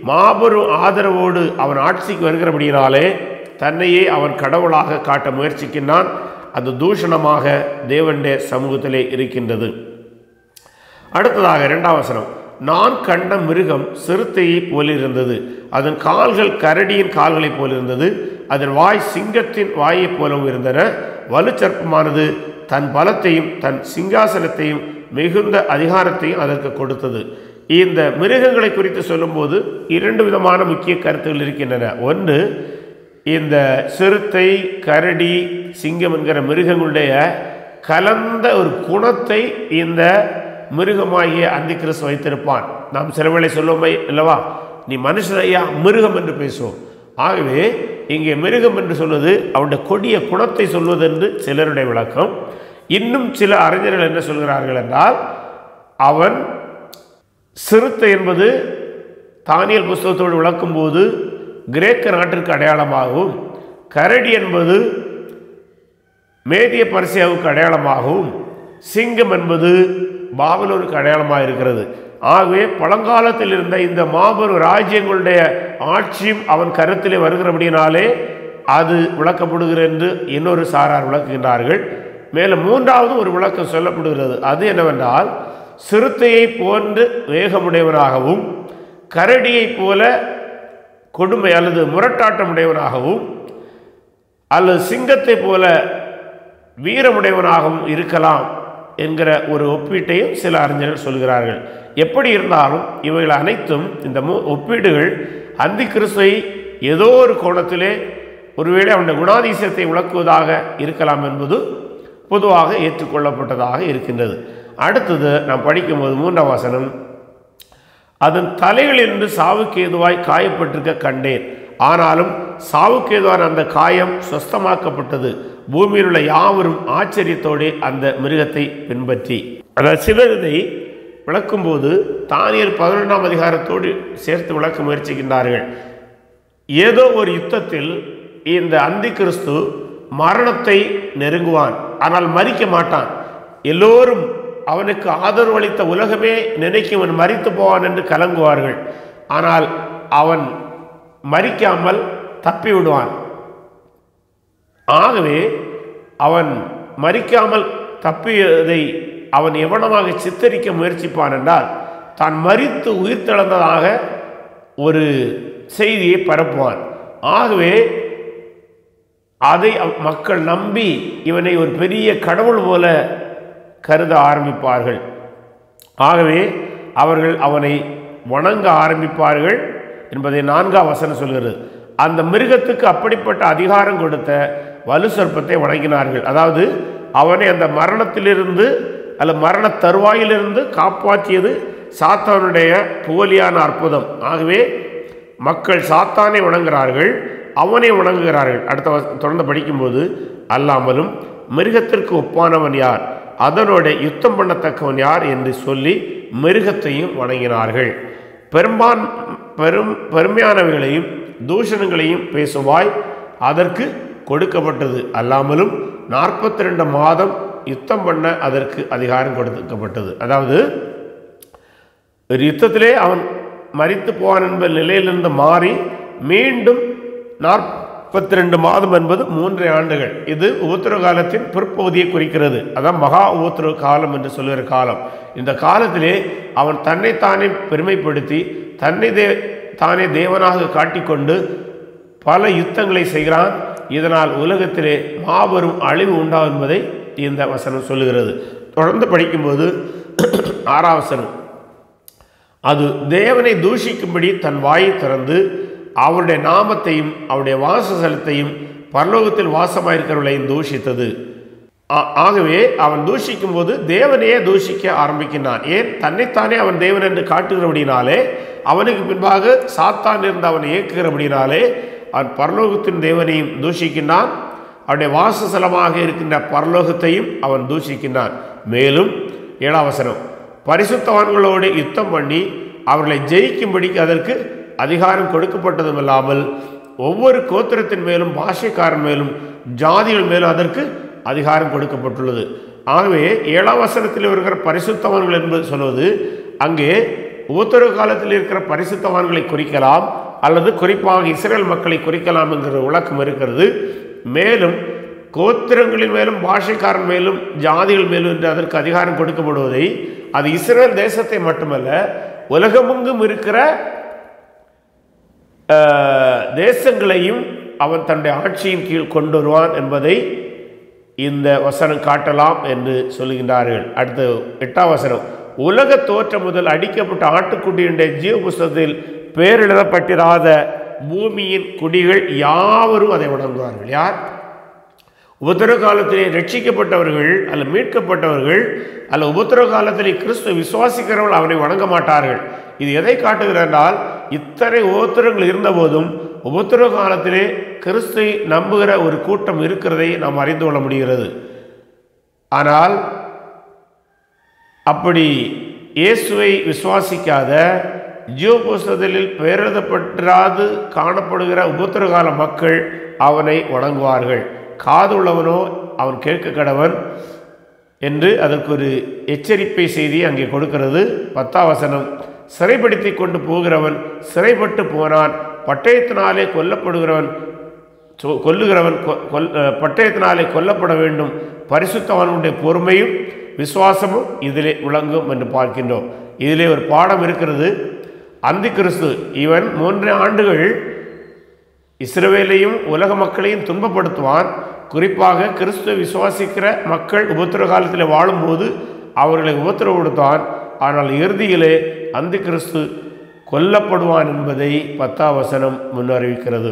மாபெரும் ஆதரவோடு அவன் ஆட்சிக்கு வருகிறபடியினாலே தன்னையே அவன் கடவுளாக காட்ட முயற்சிக்கின்றான் அது தூஷணமாக தேவனுடைய சமூகத்திலே இருக்கின்றது அடுத்ததாக இரண்டாம் வசனம் நான் கண்ட மிருகம் சிறுத்தையைப் போலிருந்தது அதன் கால்கள் கரடியின் கால்களைப் போலிருந்தது அதன் வாய் சிங்கத்தின் வாயைப் போலவும் இருந்தன வலுச்சற்பமானது தன் பலத்தையும் தன் சிங்காசனத்தையும் மிகுந்த அதிகாரத்தையும் அதற்கு கொடுத்தது இந்த மிருகங்களை குறித்து சொல்லும்போது இரண்டு விதமான முக்கிய கருத்துகள் இருக்கின்றன ஒன்று இந்த சிறுத்தை கரடி சிங்கம் என்கிற மிருகங்களுடைய கலந்த ஒரு குணத்தை இந்த மிருகமாகிய அந்தி கிறிஸ்து வைத்திருப்பான் நாம் சிலவேளை சொல்லுவோமே அல்லவா நீ மனுஷன் ஐயா மிருகம் என்று பேசுவோம் ஆகவே இங்கே மிருகம் என்று சொல்வது அவனுடைய கொடிய குணத்தை சொல்வது என்று சிலருடைய விளக்கம் இன்னும் சில அறிஞர்கள் என்ன சொல்கிறார்கள் என்றால் அவன் சிறுத்தை என்பது தானியல் புஸ்தகத்தோடு விளக்கும்போது கிரேக்க நாட்டிற்கு அடையாளமாகவும் கரடி என்பது மேதிய பரிசியாவுக்கு அடையாளமாகவும் சிங்கம் என்பது பாபலோருக்கு அடையாளமாக இருக்கிறது ஆகவே பழங்காலத்தில் இருந்த இந்த மாபெரும் ராஜ்யங்களுடைய ஆட்சியும் அவன் கருத்திலே வருகிறபடினாலே அது விளக்கப்படுகிறது என்று இன்னொரு சாரார் விளக்குகின்றார்கள் மேலும் மூன்றாவது ஒரு விளக்கம் சொல்லப்படுகிறது அது என்னவென்றால் சிறுத்தையை போன்று வேகமுடையவனாகவும் கரடியைப் போல கொடுமை அல்லது முரட்டாட்டமுடையவனாகவும் அல்லது சிங்கத்தை போல வீரமுடையவனாகவும் இருக்கலாம் என்கிற ஒரு ஒப்பீட்டையும் சில அறிஞர்கள் சொல்கிறார்கள் எப்படி இருந்தாலும் இவைகள் அனைத்தும் இந்த மு ஒப்பீடுகள் அந்தி கிறிஸ்துவை ஏதோ ஒரு கோணத்திலே ஒருவேளை அவனுடைய குணாதிசயத்தை விளக்குவதாக இருக்கலாம் என்பது பொதுவாக ஏற்றுக்கொள்ளப்பட்டதாக இருக்கின்றது அடுத்தது நாம் படிக்கும்போது மூன்றாம் வசனம் அதன் தலைகளிலிருந்து சாவுக்கு ஏதுவாய் காயப்பட்டிருக்க கண்டேன் ஆனாலும் சாவுக்கு ஏதுவான அந்த காயம் சொஸ்தமாக்கப்பட்டது பூமியில் உள்ள யாவரும் ஆச்சரியத்தோடு அந்த மிருகத்தை பின்பற்றி அதாவது சிலர் இதை விளக்கும்போது தானியல் பதினொன்றாம் அதிகாரத்தோடு சேர்த்து விளக்க முயற்சிக்கின்றார்கள் ஏதோ ஒரு யுத்தத்தில் இந்த அந்தி கிறிஸ்து மரணத்தை நெருங்குவான் ஆனால் மறிக்க மாட்டான் எல்லோரும் அவனுக்கு ஆதரவு அளித்த உலகமே நினைக்கும் அவன் மறித்து போவான் என்று கலங்குவார்கள் ஆனால் அவன் மறிக்காமல் தப்பி விடுவான் ஆகவே அவன் மறிக்காமல் தப்பியதை அவன் எவனமாக சித்தரிக்க முயற்சிப்பான் என்றால் தான் மறித்து உயிர் திழந்ததாக ஒரு செய்தியை பரப்புவான் ஆகவே அதை அவ்- மக்கள் நம்பி இவனை ஒரு பெரிய கடவுள் போல கருத ஆரம்பிப்பார்கள் ஆகவே அவர்கள் அவனை வணங்க ஆரம்பிப்பார்கள் என்பதை நான்காம் வசனம் சொல்கிறது அந்த மிருகத்துக்கு அப்படிப்பட்ட அதிகாரம் கொடுத்த வலு சொற்பத்தை வணங்கினார்கள் அதாவது அவனை அந்த மரணத்திலிருந்து அல்ல மரண தருவாயிலிருந்து காப்பாற்றியது சாத்தானுடைய போலியான அற்புதம் ஆகவே மக்கள் சாத்தானை வணங்குகிறார்கள் அவனை வணங்குகிறார்கள் அடுத்த வச- தொடர்ந்து படிக்கும்போது அல்லாமலும் மிருகத்திற்கு ஒப்பானவன் யார் அதனோட யுத்தம் பண்ணத்தக்கவன் யார் என்று சொல்லி மிருகத்தையும் வணங்கினார்கள் பெரும்பான் பெரும் பெருமையானவைகளையும் தூஷணங்களையும் பேசுவாய் அதற்கு கொடுக்கப்பட்டது அல்லாமலும் நாற்பத்தி ரெண்டு மாதம் யுத்தம் பண்ண அதற்கு அதிகாரம் கொடுக்கப்பட்டது அதாவது ஒரு யுத்தத்திலே அவன் மரித்து போவான் என்ப நிலையிலிருந்து மாறி மீண்டும் நாற்பத்தி ரெண்டு மாதம் என்பது மூன்றரை ஆண்டுகள் இது உபத்திர காலத்தின் பிற்பகுதியை குறிக்கிறது அதான் மகா உபத்திர காலம் என்று சொல்லுகிற காலம் இந்த காலத்திலே அவன் தன்னைத்தானே பெருமைப்படுத்தி தன்னை தே தானே தேவனாக காட்டிக்கொண்டு பல யுத்தங்களை செய்கிறான் இதனால் உலகத்திலே மாபெரும் அழிவு உண்டாகும் என்பதை இந்த வசனம் சொல்லுகிறது தொடர்ந்து படிக்கும்போது ஆறாம் வசனம் அது தேவனை தூஷிக்கும்படி தன் வாயை திறந்து அவருடைய நாமத்தையும் அவருடைய வாசஸ்தலத்தையும் பரலோகத்தில் வாசமாயிருக்கிறவர்களையும் தூஷித்தது ஆ- ஆகவே அவன் தூஷிக்கும் போது தேவனையே தூஷிக்க ஆரம்பிக்கின்றான் ஏன் தன்னைத்தானே அவன் தேவன் என்று காட்டுகிறபடினாலே அவனுக்கு பின்பாக சாத்தான் இருந்து அவனை இயக்குகிறபடினாலே அவன் பரலோகத்தின் தேவனையும் தூஷிக்கின்றான் அவனுடைய வாசஸ்தலமாக இருக்கின்ற பரலோகத்தையும் அவன் தூஷிக்கின்றான் மேலும் ஏழாம் வசனம் பரிசுத்தவான்களோடு யுத்தம் பண்ணி அவர்களை ஜெயிக்கும்படிக்கு அதற்கு அதிகாரம் கொடுக்கப்பட்டதும் இல்லாமல் ஒவ்வொரு கோத்திரத்தின் மேலும் பாஷைக்காரன் மேலும் ஜாதிகள் மேலும் அதற்கு அதிகாரம் கொடுக்கப்பட்டுள்ளது ஆகவே ஏழாம் வசனத்தில் வருகிற பரிசுத்தவான்கள் என்பது சொல்வது அங்கே உபத்திரவு காலத்தில் இருக்கிற பரிசுத்தவான்களை குறிக்கலாம் அல்லது குறிப்பாக இஸ்ரேல் மக்களை குறிக்கலாம் என்கிற விளக்கம் இருக்கிறது மேலும் கோத்திரங்களின் மேலும் பாஷைக்காரன் மேலும் ஜாதிகள் மேலும் என்று அதற்கு அதிகாரம் கொடுக்கப்படுவதை அது இஸ்ரேல் தேசத்தை மட்டுமல்ல உலகமெங்கும் இருக்கிற அஹ், தேசங்களையும் அவன் தன்னுடைய ஆட்சியின் கீழ் கொண்டு வருவான் என்பதை இந்த வசனம் காட்டலாம் என்று சொல்லுகின்றார்கள் அடுத்து எட்டாம் வசனம் உலக தோற்றம் முதல் அடிக்கப்பட்ட ஆட்டுக்குட்டியுடைய ஜீவ புஸ்தகத்தில் பேரெழுதப்பட்டிராத பூமியின் குடிகள் யாவரும் அதை வணங்குவார்கள் யார் உபத்திரவ காலத்திலே ரட்சிக்கப்பட்டவர்கள் அல்ல மீட்கப்பட்டவர்கள் அல்ல உபத்திரவ காலத்திலே கிறிஸ்துவ விசுவாசிக்கிறவர்கள் அவனை வணங்க மாட்டார்கள் இது எதை காட்டுகிறதால் இத்தனை உபத்திரங்கள் இருந்தபோதும் உபத்திரவ காலத்திலே கிறிஸ்துவை நம்புகிற ஒரு கூட்டம் இருக்கிறதை நாம் அறிந்து கொள்ள முடிகிறது ஆனால் அப்படி இயேசுவை விசுவாசிக்காத ஜீவ புஸ்தகத்தில் பெயரெழுதப்படாது காணப்படுகிற உபத்திரகால மக்கள் அவனை வணங்குவார்கள் காது உள்ளவனோ அவன் கேட்க கடவன் என்று அதற்கு ஒரு எச்சரிப்பை செய்தி அங்கே கொடுக்கிறது பத்தாம் வசனம் சிறைப்படுத்தி கொண்டு போகிறவன் சிறைப்பட்டு போனான் பட்டயத்தினாலே கொல்லப்படுகிறவன் சொ- கொல்லுகிறவன் கொ- கொல் அஹ், பட்டயத்தினாலே கொல்லப்பட வேண்டும் பரிசுத்தவனுடைய பொறுமையும் விசுவாசமும் இதிலே விளங்கும் என்று பார்க்கின்றோம் இதிலே ஒரு பாடம் இருக்கிறது அந்தி கிறிஸ்து இவன் மூன்று ஆண்டுகள் இஸ்ரவேலையும் உலக மக்களையும் துன்பப்படுத்துவான் குறிப்பாக கிறிஸ்துவ விசுவாசிக்கிற மக்கள் உபத்திர காலத்தில் வாழும்போது அவர்களை உபத்திரப்படுத்துவான் ஆனால் இறுதியிலே அந்தி கிறிஸ்து கொல்லப்படுவான் என்பதை பத்தாம் வசனம் முன்னறிவிக்கிறது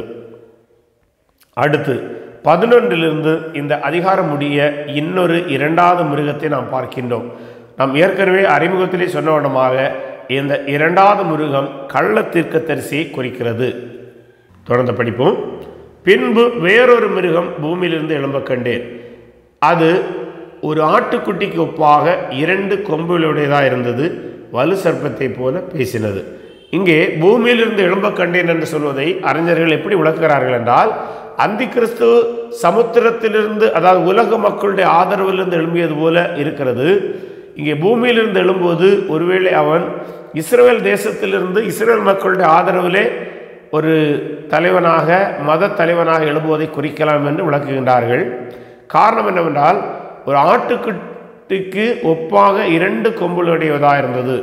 அடுத்து பதினொன்றிலிருந்து இந்த அதிகாரம் முடிய இன்னொரு இரண்டாவது மிருகத்தை நாம் பார்க்கின்றோம் நாம் ஏற்கனவே அறிமுகத்திலே சொன்னவனமாக இந்த இரண்டாவது மிருகம் கள்ள தீர்க்கதரிசியை குறிக்கிறது தொடர்ந்து படிப்போம் பின்பு வேறொரு மிருகம் பூமியிலிருந்து எழும்பக் கண்டேன் அது ஒரு ஆட்டுக்குட்டிக்கு ஒப்பாக இரண்டு கொம்புகளுடையதாக இருந்தது வலு சர்ப்பத்தை போல பேசினது இங்கே பூமியிலிருந்து எழும்பக் கண்டேன் என்று சொல்வதை அறிஞர்கள் எப்படி விளக்குகிறார்கள் என்றால் அந்தி கிறிஸ்து சமுத்திரத்திலிருந்து அதாவது உலக மக்களுடைய ஆதரவிலிருந்து எழும்பியது போல இருக்கிறது இங்கே பூமியிலிருந்து எழும்போது ஒருவேளை அவன் இஸ்ரேல் தேசத்திலிருந்து இஸ்ரேல் மக்களுடைய ஆதரவிலே ஒரு தலைவனாக மத தலைவனாக எழுப்புவதை குறிக்கலாம் என்று விளக்குகின்றார்கள் காரணம் என்னவென்றால் ஒரு ஆட்டுக்குட்டிக்கு ஒப்பாக இரண்டு கொம்புகளுடையதாக இருந்தது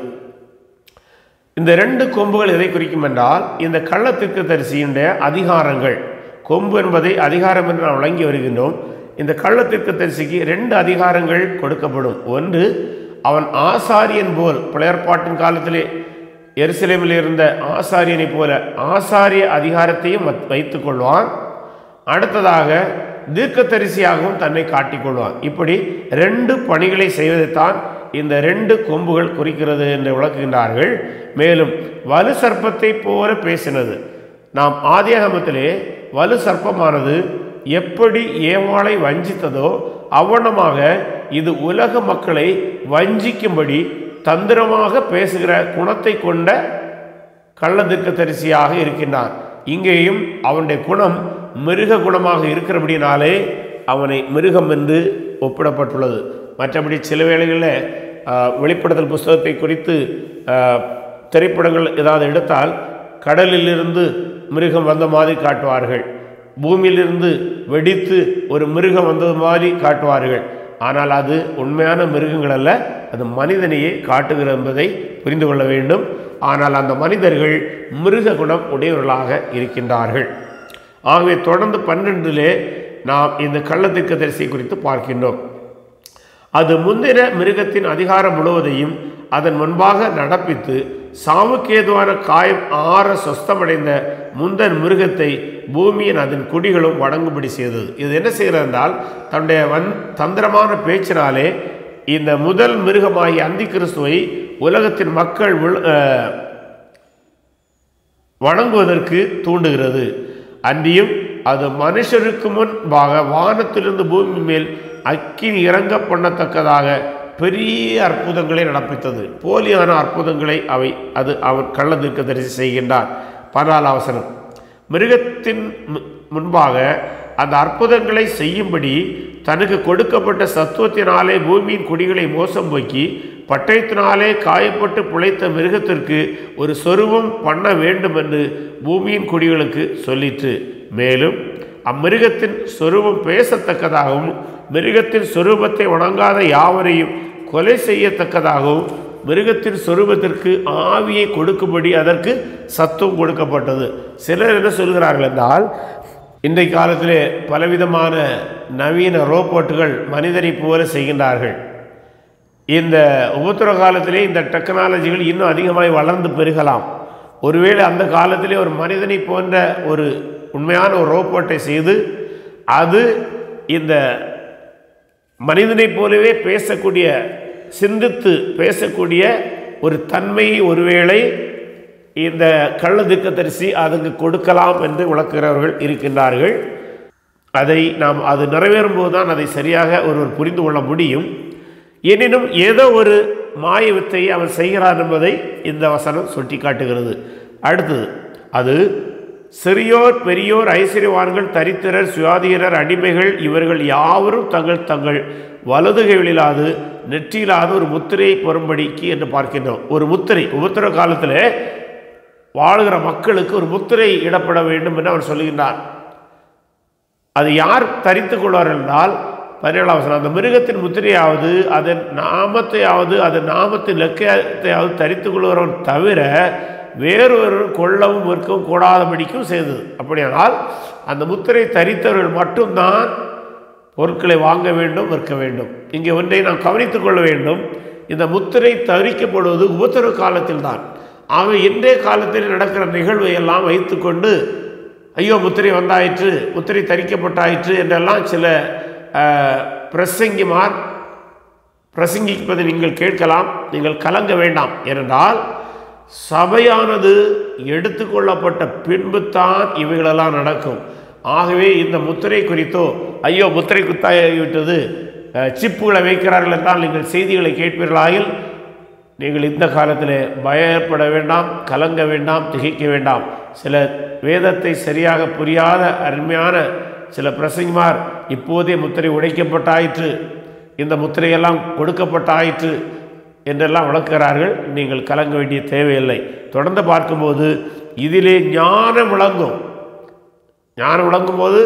இந்த ரெண்டு கொம்புகள் எதை குறிக்கும் என்றால் இந்த கள்ளத்திற்கு தரிசியுடைய அதிகாரங்கள் கொம்பு என்பதை அதிகாரம் என்று நாம் வழங்கி வருகின்றோம் இந்த கள்ளத்திற்கு தரிசிக்கு ரெண்டு அதிகாரங்கள் கொடுக்கப்படும் ஒன்று அவன் ஆசாரியன் போல் பிழையற்பாட்டின் காலத்திலே எருசலேமில் இருந்த ஆசாரியனைப் போல ஆசாரிய அதிகாரத்தையும் வத்- வைத்துக் கொள்வான் அடுத்ததாக தீர்க்கதரிசியாகவும் தன்னை காட்டிக்கொள்வான் இப்படி ரெண்டு பணிகளை செய்வதைத்தான் இந்த ரெண்டு கொம்புகள் குறிக்கிறது என்று விளக்குகின்றார்கள் மேலும் வலு சர்ப்பத்தை போல பேசினது நாம் ஆதியாகமத்திலே வலு சர்ப்பமானது எப்படி ஏவாளை வஞ்சித்ததோ அவ்வண்ணமாக இது உலக மக்களை வஞ்சிக்கும்படி தந்திரமாக பேசுகிற குணத்தை கொண்ட கள்ளதிர்க்கதரிசியாக இருக்கின்றான் இங்கேயும் அவனுடைய குணம் மிருக குணமாக இருக்கிறபடினாலே அவனை மிருகம் என்று ஒப்பிடப்பட்டுள்ளது மற்றபடி சில வேளைகளில் ஆஹ், வெளிப்படுத்தல் புஸ்தகத்தை குறித்து ஆஹ், திரைப்படங்கள் ஏதாவது எடுத்தால் கடலிலிருந்து மிருகம் வந்த மாதிரி காட்டுவார்கள் பூமியிலிருந்து வெடித்து ஒரு மிருகம் வந்தது மாதிரி காட்டுவார்கள் ஆனால் அது உண்மையான மிருகங்கள் அல்ல அது மனிதனையே காட்டுகிறது என்பதை புரிந்து கொள்ள வேண்டும் ஆனால் அந்த மனிதர்கள் மிருக குணம் உடையவர்களாக இருக்கின்றார்கள் ஆகவே தொடர்ந்து பன்னெண்டிலே நாம் இந்த கள்ளத்திற்கு தரிசி குறித்து பார்க்கின்றோம் அது முந்தின மிருகத்தின் அதிகாரம் முழுவதையும் அதன் முன்பாக நடப்பித்து சாவுக்கேதுவான காயம் ஆற சொஸ்தமடைந்த முந்தன் மிருகத்தை பூமியின் அதன் குடிகளும் வணங்கும்படி செய்தது இது என்ன செய்கிறது என்றால் தன்னுடைய வன் தந்திரமான பேச்சினாலே இந்த முதல் மிருகமாகிய அந்தி கிறிஸ்துவை உலகத்தின் மக்கள் விழ- அஹ், வணங்குவதற்கு தூண்டுகிறது அன்றியும் அது மனுஷருக்கு முன்பாக வானத்திலிருந்து பூமி மேல் அக்கினி இறங்க பண்ணத்தக்கதாக பெரிய அற்புதங்களை நடப்பித்தது போலியான அற்புதங்களை அவை அது அவன் கள்ளத்திற்கு தரிசி செய்கின்றான் பதினாலு அவசரம் மிருகத்தின் மு- முன்பாக அந்த அற்புதங்களை செய்யும்படி தனக்கு கொடுக்கப்பட்ட சத்துவத்தினாலே பூமியின் குடிகளை மோசம் போக்கி பட்டயத்தினாலே காயப்பட்டு பிழைத்த மிருகத்திற்கு ஒரு சொருபம் பண்ண வேண்டும் என்று பூமியின் குடிகளுக்கு சொல்லிற்று மேலும் அம்மிருகத்தின் சொரூபம் பேசத்தக்கதாகவும் மிருகத்தின் சொரூபத்தை வணங்காத யாவரையும் கொலை செய்யத்தக்கதாகவும் மிருகத்தின் சொரூபத்திற்கு ஆவியை கொடுக்கும்படி அதற்கு சத்துவம் கொடுக்கப்பட்டது சிலர் என்ன சொல்கிறார்கள் என்றால் இன்றைய காலத்திலே பலவிதமான நவீன ரோபோட்டுகள் மனிதனை போல செய்கின்றார்கள் இந்த உபத்திர காலத்திலே இந்த டெக்னாலஜிகள் இன்னும் அதிகமாய் வளர்ந்து பெருகலாம் ஒருவேளை அந்த காலத்திலே ஒரு மனிதனை போன்ற ஒரு உண்மையான ஒரு ரோபோட்டை செய்து அது இந்த மனிதனைப் போலவே பேசக்கூடிய சிந்தித்து பேசக்கூடிய ஒரு தன்மையை ஒருவேளை இந்த கள்ள திக்கத்தரிசி அதுக்கு கொடுக்கலாம் என்று விளக்குகிறவர்கள் இருக்கின்றார்கள் அதை நாம் அது நிறைவேறும் போது தான் அதை சரியாக ஒருவர் புரிந்து கொள்ள முடியும் எனினும் ஏதோ ஒரு மாய வித்தையை அவன் செய்கிறான் என்பதை இந்த வசனம் சுட்டி காட்டுகிறது அடுத்தது அது சிறியோர் பெரியோர் ஐஸ்வர்யவான்கள் தரித்திரர் சுயாதீனர் அடிமைகள் இவர்கள் யாவரும் தங்கள் தங்கள் வலதுகைகளிலாது நெற்றியிலாத ஒரு முத்திரையை பெறும்படிக்கு என்று பார்க்கின்றோம் ஒரு முத்திரை உபத்திர காலத்தில் வாழ்கிற மக்களுக்கு ஒரு முத்திரை இடப்பட வேண்டும் என்று அவன் சொல்லுகின்றான் அது யார் தரித்து கொள்வார் என்றால் பதினேழாம் வசனம் அந்த மிருகத்தின் முத்திரையாவது அதன் நாமத்தையாவது அதன் நாமத்தின் லட்சியத்தையாவது தரித்து கொள்வரவன் தவிர வேறொரு கொள்ளவும் விற்கவும் கூடாதபடிக்கும் செய்தது அப்படியானால் அந்த முத்திரை தரித்தவர்கள் மட்டும்தான் பொருட்களை வாங்க வேண்டும் விற்க வேண்டும் இங்கே ஒன்றை நாம் கவனித்துக் கொள்ள வேண்டும் இந்த முத்திரை தரிக்கப்படுவது உபத்திர காலத்தில் தான் ஆக இன்றைய காலத்தில் நடக்கிற நிகழ்வை எல்லாம் வைத்துக்கொண்டு ஐயோ முத்திரை வந்தாயிற்று முத்திரை தரிக்கப்பட்டாயிற்று என்றெல்லாம் சில அஹ், பிரசங்கிமார் பிரசங்கிப்பதை நீங்கள் கேட்கலாம் நீங்கள் கலங்க வேண்டாம் ஏனென்றால் சபையானது எடுத்துக்கொள்ளப்பட்ட பின்புத்தான் இவைகளெல்லாம் நடக்கும் ஆகவே இந்த முத்திரை குறித்தோ ஐயோ முத்திரை குத்தாகிவிட்டது அஹ், சிப்புகளை வைக்கிறார்கள் என்றால் நீங்கள் செய்திகளை கேட்பீர்களாயில் நீங்கள் இந்த காலத்தில் பயப்பட வேண்டாம் கலங்க வேண்டாம் திகைக்க வேண்டாம் சில வேதத்தை சரியாக புரியாத அருமையான சில பிரசங்கிமார் இப்போதே முத்திரை உடைக்கப்பட்டாயிற்று இந்த முத்திரையெல்லாம் கொடுக்கப்பட்டாயிற்று என்றெல்லாம் விளக்குகிறார்கள் நீங்கள் கலங்க வேண்டிய தேவையில்லை தொடர்ந்து பார்க்கும்போது இதிலே ஞானம் விளங்கும் ஞானம் விளங்கும் போது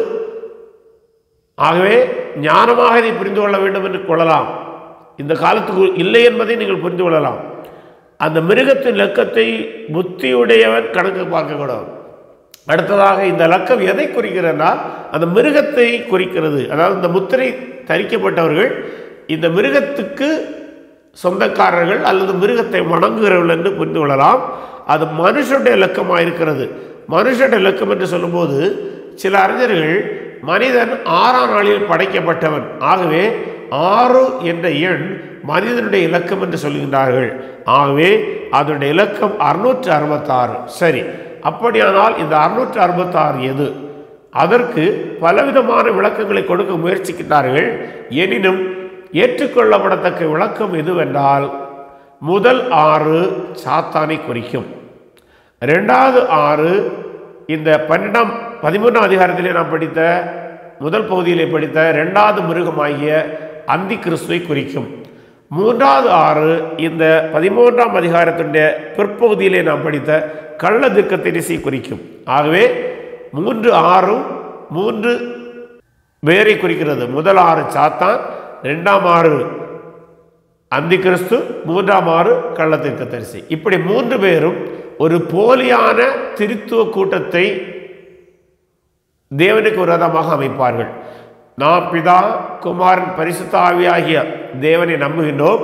ஆகவே ஞானமாக இதை புரிந்து கொள்ள வேண்டும் என்று கொள்ளலாம் இந்த காலத்துக்கு இல்லை என்பதை நீங்கள் புரிந்து கொள்ளலாம் அந்த மிருகத்தின் லக்கத்தை புத்தியுடையவன் கணக்கு பார்க்கக்கூடாது அடுத்ததாக இந்த லக்கம் எதை குறிக்கிறதுனா அந்த மிருகத்தை குறிக்கிறது அதாவது இந்த முத்திரை தரிக்கப்பட்டவர்கள் இந்த மிருகத்துக்கு சொந்தக்காரர்கள் அல்லது மிருகத்தை வணங்குகிறவர்கள் என்று புரிந்து கொள்ளலாம் அது மனுஷனுடைய இலக்கமாக இருக்கிறது மனுஷனுடைய இலக்கம் என்று சொல்லும்போது சில அறிஞர்கள் மனிதன் ஆறாம் நாளில் படைக்கப்பட்டவன் ஆகவே ஆறு என்ற எண் மனிதனுடைய இலக்கம் என்று சொல்கின்றார்கள் ஆகவே அதனுடைய இலக்கம் அறுநூற்று அறுபத்தாறு சரி அப்படியானால் இந்த அறுநூற்று அறுபத்தாறு எது அதற்கு பலவிதமான விளக்கங்களை கொடுக்க முயற்சிக்கின்றார்கள் எனினும் ஏற்றுக்கொள்ளப்படத்தக்க விளக்கம் எதுவென்றால் முதல் ஆறு சாத்தானை குறிக்கும் ரெண்டாவது ஆறு இந்த பன்னெண்டாம் பதிமூணாம் அதிகாரத்திலே நாம் படித்த முதல் பகுதியிலே படித்த ரெண்டாவது மிருகமாகிய அந்தி கிறிஸ்துவை குறிக்கும் மூன்றாவது ஆறு இந்த பதிமூன்றாம் அதிகாரத்தினுடைய பிற்பகுதியிலே நாம் படித்த கள்ள திக்கத்திரிசை குறிக்கும் ஆகவே மூன்று ஆறும் மூன்று வேரை குறிக்கிறது முதல் ஆறு சாத்தான் ரெண்டாம் ஆறு அந்தி கிறிஸ்து மூன்றாம் ஆறு கள்ளத்திற்கு தரிசி இப்படி மூன்று பேரும் ஒரு போலியான திருத்துவ கூட்டத்தை தேவனுக்கு விரோதமாக அமைப்பார்கள் நாம் பிதா குமாரன் பரிசுத்த ஆவியாகிய தேவனை நம்புகின்றோம்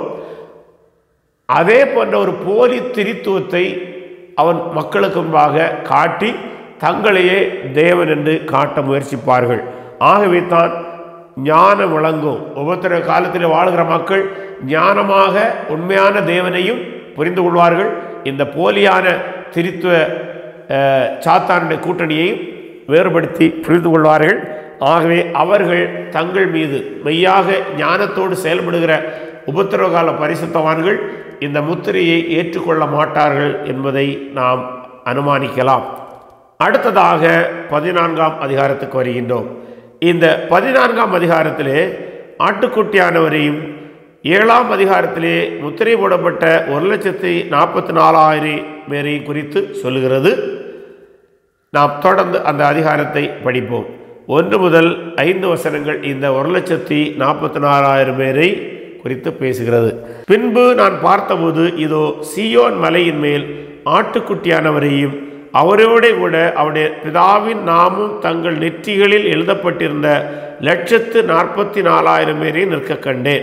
அதே போன்ற ஒரு போலி திரித்துவத்தை அவன் மக்களுக்கு முன்பாக காட்டி தங்களையே தேவன் என்று காட்ட முயற்சிப்பார்கள் ஆகவே தான் ஞானம் விளங்கும் உபத்திர காலத்தில் வாழ்கிற மக்கள் ஞானமாக உண்மையான தேவனையும் புரிந்து கொள்வார்கள் இந்த போலியான திரித்துவ அஹ், சாத்தானுடைய கூட்டணியையும் வேறுபடுத்தி புரிந்து கொள்வார்கள் ஆகவே அவர்கள் தங்கள் மீது மெய்யாக ஞானத்தோடு செயல்படுகிற உபத்திரவகால பரிசுத்தவான்கள் இந்த முத்திரையை ஏற்றுக்கொள்ள மாட்டார்கள் என்பதை நாம் அனுமானிக்கலாம் அடுத்ததாக பதினான்காம் அதிகாரத்துக்கு வருகின்றோம் இந்த பதினான்காம் அதிகாரத்திலே ஆட்டுக்குட்டியானவரையும் ஏழாம் அதிகாரத்திலே முத்திரை போடப்பட்ட ஒரு லட்சத்தி நாற்பத்தி நாலாயிரம் பேரை குறித்து சொல்லுகிறது நாம் தொடர்ந்து அந்த அதிகாரத்தை படிப்போம் ஒன்று முதல் ஐந்து வசனங்கள் இந்த ஒரு லட்சத்தி நாற்பத்தி நாலாயிரம் பேரை குறித்து பேசுகிறது பின்பு நான் பார்த்தபோது இதோ சியோன் மலையின் மேல் ஆட்டுக்குட்டியானவரையும் அவரோட கூட அவருடைய பிதாவின் நாமும் தங்கள் நெற்றிகளில் எழுதப்பட்டிருந்த லட்சத்து நாற்பத்தி நாலாயிரம் பேரை நிற்க கண்டேன்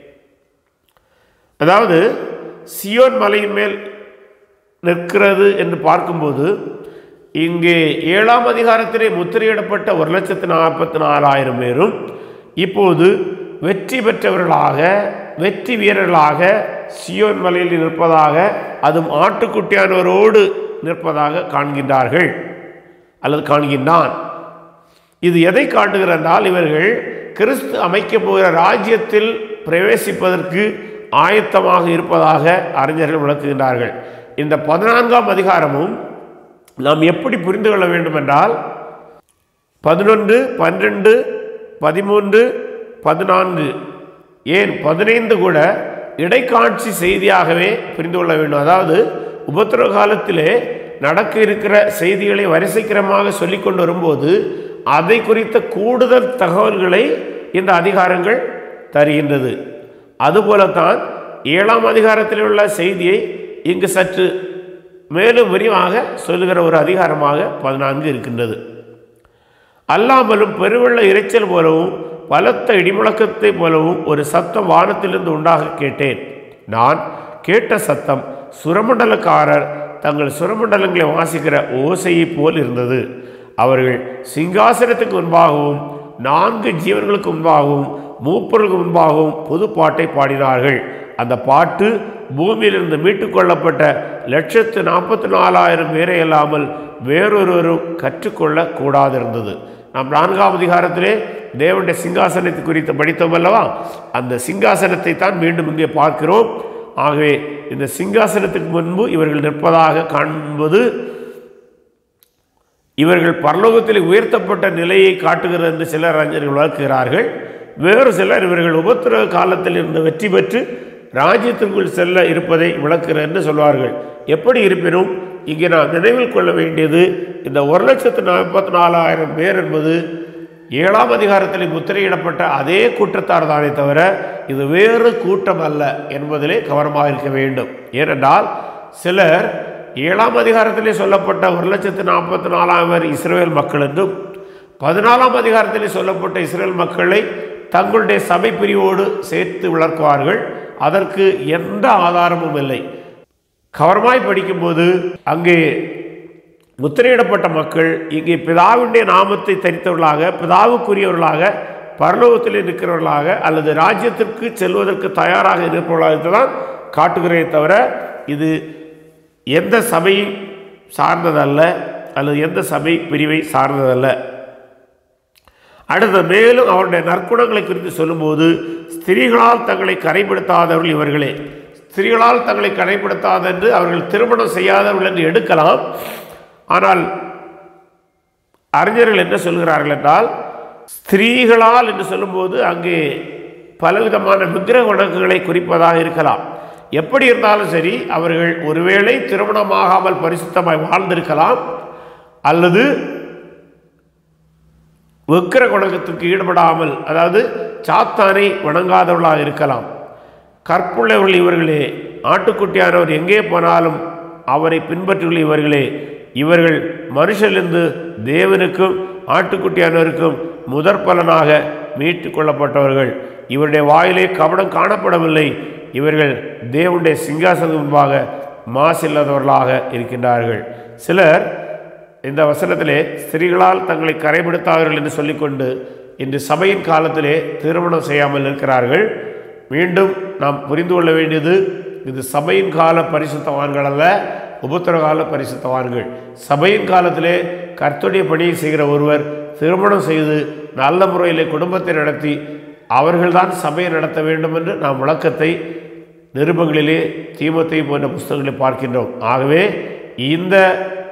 அதாவது சியோன் மலையின் மேல் நிற்கிறது என்று பார்க்கும்போது இங்கே ஏழாம் அதிகாரத்திலே முத்திரையிடப்பட்ட ஒரு லட்சத்து நாற்பத்தி நாலாயிரம் பேரும் இப்போது வெற்றி பெற்றவர்களாக வெற்றி வீரர்களாக சியோன் மலையில் நிற்பதாக அதுவும் ஆட்டுக்குட்டியானவரோடு நிற்பதாக காண்கின்றார்கள் அல்லது காண்கின்றான் இது எதை காட்டுகிறதால் இவர்கள் கிறிஸ்து அமைக்கப் போகிற ராஜ்யத்தில் பிரவேசிப்பதற்கு ஆயத்தமாக இருப்பதாக அறிஞர்கள் விளக்குகின்றார்கள் இந்த பதினான்காம் அதிகாரமும் நாம் எப்படி புரிந்து கொள்ள வேண்டும் என்றால் பதினொன்று பன்னிரெண்டு பதிமூன்று பதினான்கு ஏன் பதினைந்து கூட இடைக்காட்சி செய்தியாகவே புரிந்து கொள்ள வேண்டும் அதாவது உபத்திரவ காலத்திலே நடக்க இருக்கிற செய்திகளை வரிசைக்கிரமாக சொல்லிக் கொண்டு வரும்போது அதை குறித்த கூடுதல் தகவல்களை இந்த அதிகாரங்கள் தருகின்றது அதுபோலத்தான் ஏழாம் அதிகாரத்தில் உள்ள செய்தியை இங்கு சற்று மேலும் விரிவாக சொல்லுகிற ஒரு அதிகாரமாக பதினான்கு இருக்கின்றது அல்லாமலும் பெருவெள்ள இரைச்சல் போலவும் பலத்த இடிமுழக்கத்தை போலவும் ஒரு சத்தம் வானத்திலிருந்து உண்டாக கேட்டேன் நான் கேட்ட சத்தம் சுரமண்டலக்காரர் தங்கள் சுரமண்டலங்களை வாசிக்கிற ஓசையைப் போல் இருந்தது அவர்கள் சிங்காசனத்துக்கு முன்பாகவும் நான்கு ஜீவன்களுக்கு முன்பாகவும் மூப்பர்களுக்கு முன்பாகவும் புது பாட்டை பாடினார்கள் அந்த பாட்டு பூமியிலிருந்து மீட்டுக் கொள்ளப்பட்ட லட்சத்து நாற்பத்தி நாலாயிரம் பேரை அல்லாமல் வேறொருவரும் கற்றுக்கொள்ள கூடாதிருந்தது நாம் நான்காம் அதிகாரத்திலே தேவனுடைய சிங்காசனத்தை குறித்து படித்தோம் அல்லவா அந்த சிங்காசனத்தை தான் மீண்டும் இங்கே பார்க்கிறோம் ஆகவே இந்த சிங்காசனத்துக்கு முன்பு இவர்கள் நிற்பதாக காண்பது இவர்கள் பரலோகத்தில் உயர்த்தப்பட்ட நிலையை காட்டுகிறது என்று சிலர் அறிஞர்கள் விளக்குகிறார்கள் வேறு சிலர் இவர்கள் உபத்திரவ காலத்தில் இருந்து வெற்றி பெற்று ராஜ்யத்திற்குள் செல்ல இருப்பதை விளக்குகிறது என்று சொல்வார்கள் எப்படி இருப்பினும் இங்கே நான் நினைவில் கொள்ள வேண்டியது இந்த ஒரு லட்சத்து நாற்பத்தி நாலாயிரம் பேர் என்பது ஏழாம் அதிகாரத்தில் முத்திரையிடப்பட்ட அதே கூட்டத்தார் தானே தவிர இது வேறு கூட்டம் அல்ல என்பதிலே கவனமாக இருக்க வேண்டும் ஏனென்றால் சிலர் ஏழாம் அதிகாரத்திலே சொல்லப்பட்ட ஒரு லட்சத்து நாற்பத்தி நாலாம் பேர் இஸ்ரேல் மக்கள் என்றும் பதினாலாம் அதிகாரத்திலே சொல்லப்பட்ட இஸ்ரேல் மக்களை தங்களுடைய சபை பிரிவோடு சேர்த்து விளக்குவார்கள் அதற்கு எந்த ஆதாரமும் இல்லை கவனமாய் படிக்கும்போது அங்கே முத்திரையிடப்பட்ட மக்கள் இங்கே பிதாவினுடைய நாமத்தை தரித்தவர்களாக பிதாவுக்குரியவர்களாக பரலோகத்தில் இருக்கிறவர்களாக அல்லது ராஜ்யத்திற்கு செல்வதற்கு தயாராக இருப்பவர்களாக தான் காட்டுகிறே தவிர இது எந்த சபையை சார்ந்ததல்ல அல்லது எந்த சபை பிரிவை சார்ந்ததல்ல அடுத்த மேலும் அவருடைய நற்குணங்களை குறித்து சொல்லும்போது ஸ்திரீகளால் தங்களை கரைப்படுத்தாதவர்கள் இவர்களே ஸ்திரீகளால் தங்களை கரைப்படுத்தாத என்று அவர்கள் திருமணம் செய்யாதவர்கள் என்று எடுக்கலாம் ஆனால் அறிஞர்கள் என்ன சொல்கிறார்கள் என்றால் ஸ்திரீகளால் என்று சொல்லும்போது அங்கே பலவிதமான விக்கிரக வணக்குகளை குறிப்பதாக இருக்கலாம் எப்படி இருந்தாலும் சரி அவர்கள் ஒருவேளை திருமணமாகாமல் பரிசுத்தமாய் வாழ்ந்திருக்கலாம் அல்லது விக்கிர வணக்கத்துக்கு ஈடுபடாமல் அதாவது சாத்தானை வணங்காதவர்களாக இருக்கலாம் கற்புள்ளவர்கள் இவர்களே ஆட்டுக்குட்டியானவர் எங்கே போனாலும் அவரை பின்பற்றுள்ள இவர்களே இவர்கள் மனுஷனிலிருந்து தேவனுக்கும் ஆட்டுக்குட்டியானவருக்கும் முதற் பலனாக மீட்டு கொள்ளப்பட்டவர்கள் இவருடைய வாயிலே கவனம் காணப்படவில்லை இவர்கள் தேவனுடைய சிங்காசனம் முன்பாக மாசில்லாதவர்களாக இருக்கின்றார்கள் சிலர் இந்த வசனத்திலே ஸ்திரீகளால் தங்களை கரைப்படுத்தாதவர்கள் என்று சொல்லிக்கொண்டு இன்று சபையின் காலத்திலே திருமணம் செய்யாமல் இருக்கிறார்கள் மீண்டும் நாம் புரிந்து கொள்ள வேண்டியது இது சபையின் கால பரிசுத்தவான்கள் அல்ல உபத்திர கால பரிசுத்தவான்கள் சபையின் காலத்திலே கர்த்தருடைய பணியை செய்கிற ஒருவர் திருமணம் செய்து நல்ல முறையிலே குடும்பத்தை நடத்தி அவர்கள்தான் சபையை நடத்த வேண்டும் என்று நாம் விளக்கத்தை நிருபங்களிலே தீமத்தை போன்ற புஸ்தகங்களை பார்க்கின்றோம் ஆகவே இந்த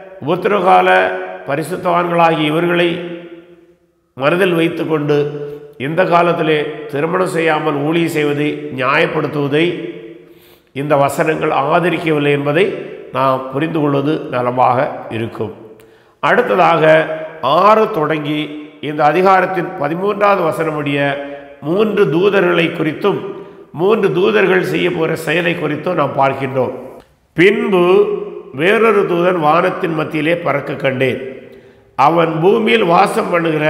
உபத்திரகால பரிசுத்தவான்களாகிய இவர்களை மனதில் வைத்துக்கொண்டு இந்த காலத்திலே திருமணம் செய்யாமல் ஊழியம் செய்வதை நியாயப்படுத்துவதை இந்த வசனங்கள் ஆதரிக்கவில்லை என்பதை நாம் புரிந்து கொள்வது நலமாக இருக்கும் அடுத்ததாக ஆறு தொடங்கி இந்த அதிகாரத்தின் பதிமூன்றாவது வசனமுடைய மூன்று தூதர்களை குறித்தும் மூன்று தூதர்கள் செய்ய போகிற செயலை குறித்தும் நாம் பார்க்கின்றோம் பின்பு வேறொரு தூதன் வானத்தின் மத்தியிலே பறக்க கண்டேன் அவன் பூமியில் வாசம் பண்ணுகிற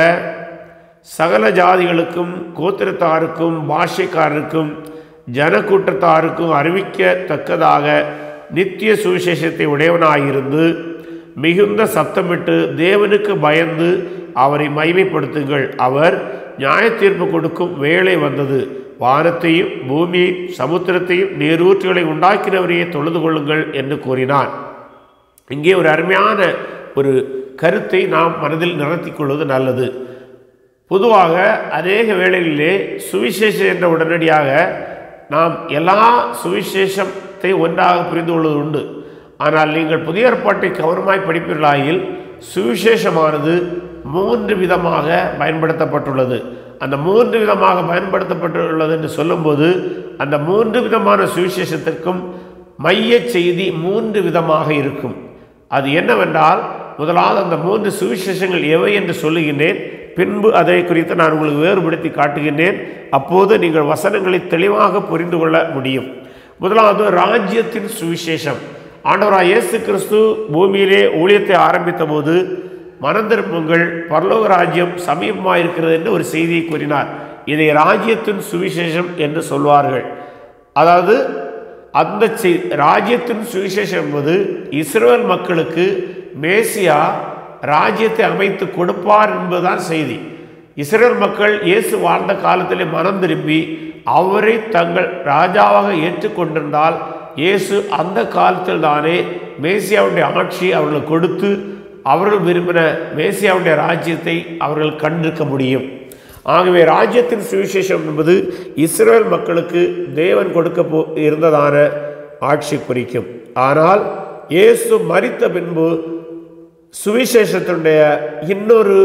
சகல ஜாதிகளுக்கும் கோத்திரத்தாருக்கும் பாஷைக்காரருக்கும் ஜனக்கூட்டத்தாருக்கும் அறிவிக்கத்தக்கதாக நித்திய சுவிசேஷத்தை உடையவனாயிருந்து மிகுந்த சத்தமிட்டு தேவனுக்கு பயந்து அவரை மைமைப்படுத்துங்கள் அவர் நியாய தீர்ப்பு கொடுக்கும் வேலை வந்தது வானத்தையும் பூமியையும் சமுத்திரத்தையும் நீரூற்றுகளை உண்டாக்கினவரையே தொழுது கொள்ளுங்கள் என்று கூறினான் இங்கே ஒரு அருமையான ஒரு கருத்தை நாம் மனதில் நிறுத்திக் கொள்வது நல்லது பொதுவாக அநேக வேளைகளிலே சுவிசேஷம் என்ற உடனடியாக நாம் எல்லா சுவிசேஷத்தை ஒன்றாக புரிந்து கொள்வது உண்டு ஆனால் நீங்கள் புதிய ஏற்பாட்டை கவனமாய் படிப்பீர்களாயில் சுவிசேஷமானது மூன்று விதமாக பயன்படுத்தப்பட்டுள்ளது அந்த மூன்று விதமாக பயன்படுத்தப்பட்டுள்ளது என்று சொல்லும்போது அந்த மூன்று விதமான சுவிசேஷத்திற்கும் மைய செய்தி மூன்று விதமாக இருக்கும் அது என்னவென்றால் முதலாவது அந்த மூன்று சுவிசேஷங்கள் எவை என்று சொல்லுகின்றேன் பின்பு அதை குறித்து நான் உங்களுக்கு வேறுபடுத்தி காட்டுகின்றேன் அப்போது நீங்கள் வசனங்களை தெளிவாக புரிந்து கொள்ள முடியும் முதலாவது ராஜ்யத்தின் சுவிசேஷம் ஆண்டவராக இயேசு கிறிஸ்து பூமியிலே ஊழியத்தை ஆரம்பித்த போது மனந்திருப்புங்கள் பரலோக ராஜ்யம் சமீபமாக இருக்கிறது என்று ஒரு செய்தியை கூறினார் இதை ராஜ்யத்தின் சுவிசேஷம் என்று சொல்வார்கள் அதாவது அந்த செய் ராஜ்யத்தின் சுவிசேஷம் என்பது இஸ்ரேல் மக்களுக்கு மேசியா ராஜ்யத்தை அமைத்து கொடுப்பார் என்பதுதான் செய்தி இஸ்ரேல் மக்கள் இயேசு வாழ்ந்த காலத்திலே மனம் திரும்பி அவரை தங்கள் ராஜாவாக ஏற்றுக்கொண்டிருந்தால் இயேசு அந்த காலத்தில் தானே மேசியாவுடைய ஆட்சி அவர்களுக்கு கொடுத்து அவர்கள் விரும்பின மேசியாவுடைய ராஜ்யத்தை அவர்கள் கண்டிருக்க முடியும் ஆகவே ராஜ்யத்தின் சுவிசேஷம் என்பது இஸ்ரேல் மக்களுக்கு தேவன் கொடுக்க போ இருந்ததான ஆட்சி குறிக்கும் ஆனால் இயேசு மரித்த பின்பு சுவிசேஷத்தினுடைய இன்னொரு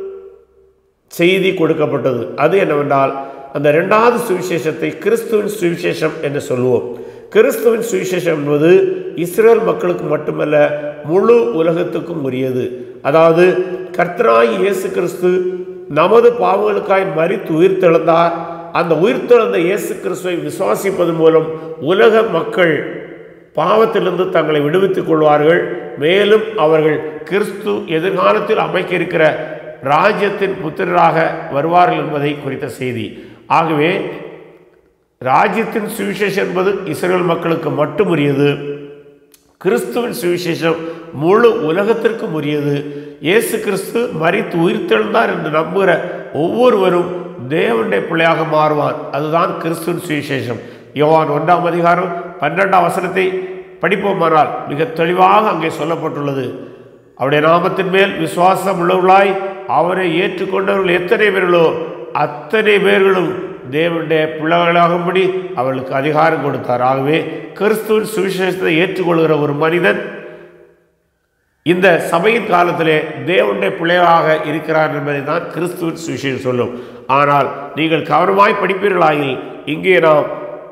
செய்தி கொடுக்கப்பட்டது அது என்னவென்றால் அந்த இரண்டாவது சுவிசேஷத்தை கிறிஸ்துவின் சுவிசேஷம் என்று சொல்லுவோம் கிறிஸ்துவின் சுவிசேஷம் என்பது இஸ்ரேல் மக்களுக்கு மட்டுமல்ல முழு உலகத்துக்கும் உரியது அதாவது கர்த்தராய் இயேசு கிறிஸ்து நமது பாவங்களுக்காய் மறித்து உயிர்த்தெழுந்தார் அந்த உயிர்த்தெழுந்த இயேசு கிறிஸ்துவை விசுவாசிப்பதன் மூலம் உலக மக்கள் பாவத்திலிருந்து தங்களை விடுவித்துக் கொள்வார்கள் மேலும் அவர்கள் கிறிஸ்து எதிர்காலத்தில் அமைக்க இருக்கிற ராஜ்யத்தின் புத்திரராக வருவார்கள் என்பதை குறித்த செய்தி ஆகவே ராஜ்யத்தின் சுவிசேஷம் என்பது இஸ்ரேல் மக்களுக்கு மட்டும் உரியது கிறிஸ்துவின் சுவிசேஷம் முழு உலகத்திற்கும் உரியது இயேசு கிறிஸ்து மறித்து உயிர்த்தெழுந்தார் என்று நம்புகிற ஒவ்வொருவரும் தேவனுடைய பிள்ளையாக மாறுவான் அதுதான் கிறிஸ்துவின் சுவிசேஷம் யோவான் ஒன்றாம் அதிகாரம் பன்னெண்டாம் வசனத்தை படிப்போமானால் மிக தெளிவாக அங்கே சொல்லப்பட்டுள்ளது அவருடைய நாமத்தின் மேல் விசுவாசம் உள்ளவர்களாய் அவரை ஏற்றுக்கொண்டவர்கள் எத்தனை பேர்களோ அத்தனை பேர்களும் தேவனுடைய பிள்ளைகளாகும்படி அவர்களுக்கு அதிகாரம் கொடுத்தார் ஆகவே கிறிஸ்துவின் சுவிசேஷத்தை ஏற்றுக்கொள்கிற ஒரு மனிதன் இந்த சபையின் காலத்திலே தேவனுடைய பிள்ளைகளாக இருக்கிறார் என்பதை தான் கிறிஸ்துவின் சுவிசேஷம் சொல்லும் ஆனால் நீங்கள் கவனமாய் படிப்பீர்களாயில் இங்கே நாம்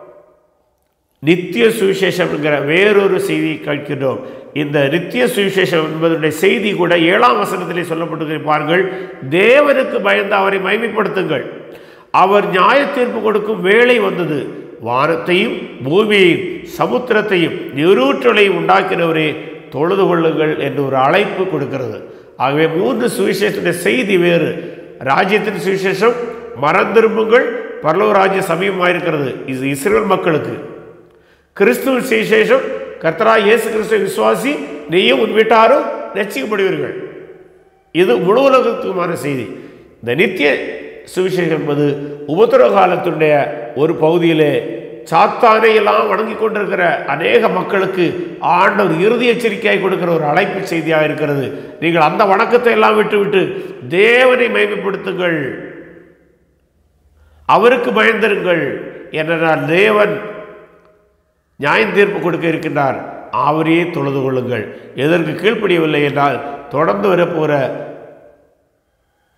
நித்திய சுவிசேஷம் என்கிற வேறொரு செய்தியை கேட்கின்றோம் இந்த நித்திய சுவிசேஷம் என்பதனுடைய செய்தி கூட ஏழாம் வசனத்திலே சொல்லப்பட்டு பாருங்கள் தேவனுக்கு பயந்து அவரை மைமைப்படுத்துங்கள் அவர் நியாய தீர்ப்பு கொடுக்கும் வேலை வந்தது வானத்தையும் பூமியையும் சமுத்திரத்தையும் நிரூற்றலையும் உண்டாக்கினவரே தொழுது கொள்ளுங்கள் என்று ஒரு அழைப்பு கொடுக்கிறது ஆகவே மூன்று சுவிசேஷத்துடைய செய்தி வேறு ராஜ்யத்தின் சுவிசேஷம் மறந்திரும்புங்கள் பரலோக ராஜ்ய சமயமாயிருக்கிறது இது இஸ்ரேல் மக்களுக்கு கிறிஸ்துவ சுவிசேஷம் கர்த்தரா இயேசு கிறிஸ்துவ விசுவாசி நீயும் உன் வீட்டாரும் ரட்சிக்கப்படுவீர்கள் இது முழு உலகத்துக்குமான செய்தி இந்த நித்திய சுவிசேஷம் என்பது உபத்திர காலத்துடைய ஒரு பகுதியிலே சாத்தானை எல்லாம் வணங்கி கொண்டிருக்கிற அநேக மக்களுக்கு ஆண்டவர் இறுதி எச்சரிக்கையாய் கொடுக்கிற ஒரு அழைப்பு செய்தியாக இருக்கிறது நீங்கள் அந்த வணக்கத்தை எல்லாம் விட்டுவிட்டு தேவனை மைமைப்படுத்துங்கள் அவருக்கு பயந்திருங்கள் என்றால் தேவன் நியாயம் தீர்ப்பு கொடுக்க இருக்கின்றார் அவரையே தொழுது கொள்ளுங்கள் எதற்கு கீழ்ப்படியவில்லை என்றால் தொடர்ந்து வரப்போகிற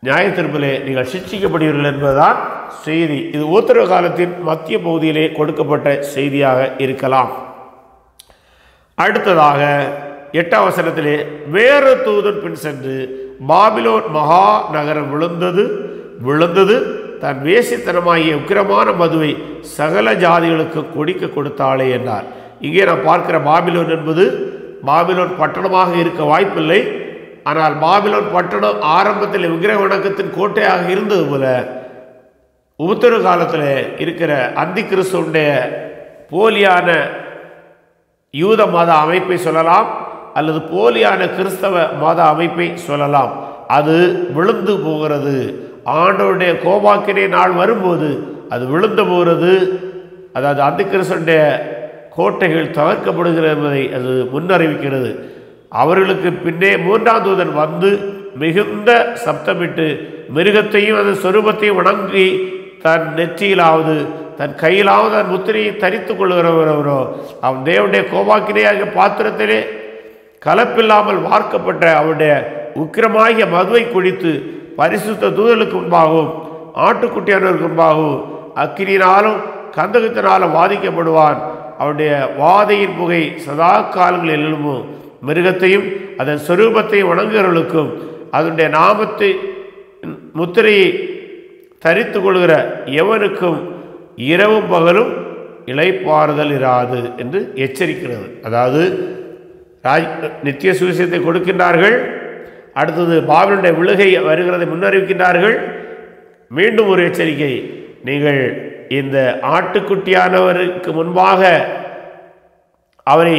நியாயத்திருப்பிலே நீங்கள் சிக்ஷிக்கப்படுவீர்கள் என்பதுதான் செய்தி இது உத்தரவு காலத்தின் மத்திய பகுதியிலே கொடுக்கப்பட்ட செய்தியாக இருக்கலாம் அடுத்ததாக எட்டாம் வசனத்திலே வேறு தூதன் பின் சென்று பாபிலோன் மகா நகரம் விழுந்தது விழுந்தது தன் வேசித்தனமாகிய உக்கிரமான மதுவை சகல ஜாதிகளுக்கு குடிக்க கொடுத்தாளே என்றார் இங்கே நான் பார்க்கிற பாபிலோன் என்பது பாபிலோன் பட்டணமாக இருக்க வாய்ப்பில்லை ஆனால் பாபிலோன் பட்டணம் ஆரம்பத்தில் விக்கிரக வணக்கத்தின் கோட்டையாக இருந்தது போல உபத்திர காலத்தில் இருக்கிற அந்தி கிறிஸ்துடைய போலியான யூத மத அமைப்பை சொல்லலாம் அல்லது போலியான கிறிஸ்தவ மத அமைப்பை சொல்லலாம் அது விழுந்து போகிறது ஆண்டவருடைய கோபாக்கினை நாள் வரும்போது அது விழுந்து போகிறது அதாவது அந்த கிறிஸ்தனுடைய கோட்டைகள் தகர்க்கப்படுகிறது என்பதை அது முன்னறிவிக்கிறது அவர்களுக்கு பின்னே மூன்றாம் தூதன் வந்து மிகுந்த சப்தமிட்டு மிருகத்தையும் அந்த சொரூபத்தையும் வணங்கி தன் நெற்றியிலாவது தன் கையிலாவது தன் முத்திரையை தரித்து கொள்கிறவரோ அவன் தேவனுடைய கோபாக்கினையாக பாத்திரத்திலே கலப்பில்லாமல் வார்க்கப்பட்ட அவருடைய உக்கிரமாகிய மதுவை குடித்து பரிசுத்த தூதலுக்கு முன்பாகவும் ஆட்டுக்குட்டியானவருக்கு முன்பாகவும் அக்கினியினாலும் கந்தகத்தினாலும் வாதிக்கப்படுவான் அவருடைய வாதையின் புகை சதா காலங்களில் எழும்பும் மிருகத்தையும் அதன் சொரூபத்தையும் வணங்குகிறவர்களுக்கும் அதனுடைய நாமத்தை முத்திரையை தரித்து கொள்கிற எவனுக்கும் இரவும் பகலும் இளைப்பாறுதல் இராது என்று எச்சரிக்கிறது அதாவது ராஜ் நித்திய சுவிசேஷத்தை கொடுக்கின்றார்கள் அடுத்தது பாபிலுடைய விழுகை வருகிறதை முன்னறிவிக்கின்றார்கள் மீண்டும் ஒரு எச்சரிக்கை நீங்கள் இந்த ஆட்டுக்குட்டியானவருக்கு முன்பாக அவரை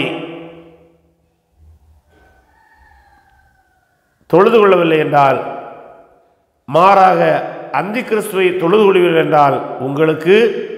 தொழுது கொள்ளவில்லை என்றால் மாறாக அந்தி கிறிஸ்துவை தொழுது கொள்வீர்கள் என்றால் உங்களுக்கு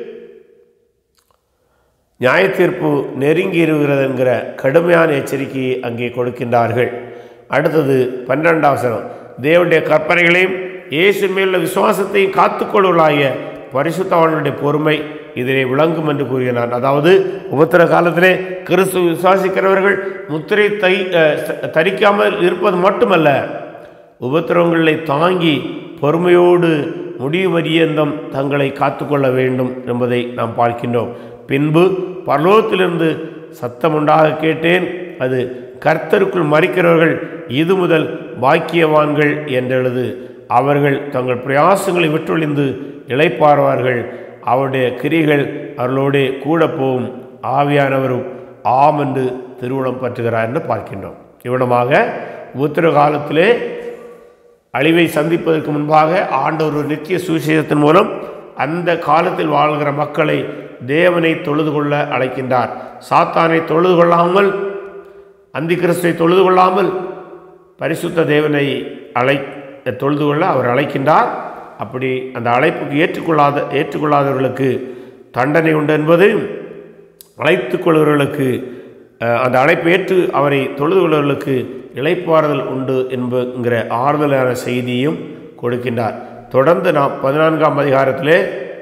நியாயத்தீர்ப்பு நெருங்கி இருக்கிறது என்கிற கடுமையான எச்சரிக்கையை அங்கே கொடுக்கின்றார்கள் அடுத்தது பன்னிரெண்டாம் வசனம் தேவனுடைய கற்பனைகளையும் இயேசு மேலுள்ள விசுவாசத்தையும் காத்துக்கொள்வர்களாகிய பரிசுத்தவான்களுடைய பொறுமை இதிலே விளங்கும் என்று கூறுகிறார் அதாவது உபத்திர காலத்திலே கிறிஸ்து விசுவாசிக்கிறவர்கள் முத்திரை தை அஹ், தரிக்காமல் இருப்பது மட்டுமல்ல உபத்திரவங்களை தாங்கி பொறுமையோடு முடிவு பரியந்தம் தங்களை காத்துக்கொள்ள வேண்டும் என்பதை நாம் பார்க்கின்றோம் பின்பு பரலோகத்திலிருந்து சத்தம் உண்டாக கேட்டேன் அது கர்த்தருக்குள் மறிக்கிறவர்கள் இது முதல் பாக்கியவான்கள் என்றெழுது அவர்கள் தங்கள் பிரயாசங்களை விட்டொழிந்து இளைப்பாறுவார்கள் அவருடைய கிரிகள் அவர்களோடே கூட போகும் ஆவியானவரும் ஆம் என்று திருவுளம் பற்றுகிறார் என்று பார்க்கின்றோம் இவ்விடமாக உத்திர காலத்திலே அழிவை சந்திப்பதற்கு முன்பாக ஆண்டவர் ஒரு நித்திய சுவிசேஷத்தின் மூலம் அந்த காலத்தில் வாழ்கிற மக்களை தேவனை தொழுது கொள்ள அழைக்கின்றார் சாத்தானை தொழுது கொள்ளாமல் அந்தி கிறிஸ்துவை தொழுது கொள்ளாமல் பரிசுத்த தேவனை அழை தொழுது கொள்ள அவர் அழைக்கின்றார் அப்படி அந்த அழைப்புக்கு ஏற்றுக்கொள்ளாத ஏற்றுக்கொள்ளாதவர்களுக்கு தண்டனை உண்டு என்பது அழைத்துக் கொள்வர்களுக்கு அஹ், அந்த அழைப்பை ஏற்று அவரை தொழுது கொள்வர்களுக்கு இளைப்பாறுதல் உண்டு என்பங்கிற ஆறுதலான செய்தியும் கொடுக்கின்றார் தொடர்ந்து நாம் பதினான்காம் அதிகாரத்திலே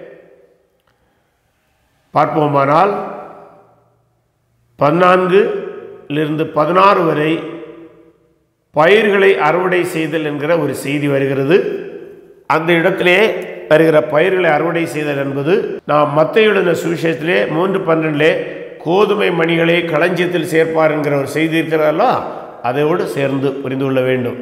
பார்ப்போமானால் பதினான்கிலிருந்து பதினாறு வரை பயிர்களை அறுவடை செய்தல் என்கிற ஒரு செய்தி வருகிறது அந்த இடத்திலே வருகிற பயிர்களை அறுவடை செய்தல் என்பது நாம் மத்தையுடன் சுவிசேஷத்திலே மூன்று பன்னெண்டிலே கோதுமை மணிகளை களஞ்சியத்தில் சேர்ப்பார் என்கிற ஒரு செய்தி இருக்கிறதல்லா அதையோடு சேர்ந்து புரிந்து கொள்ள வேண்டும்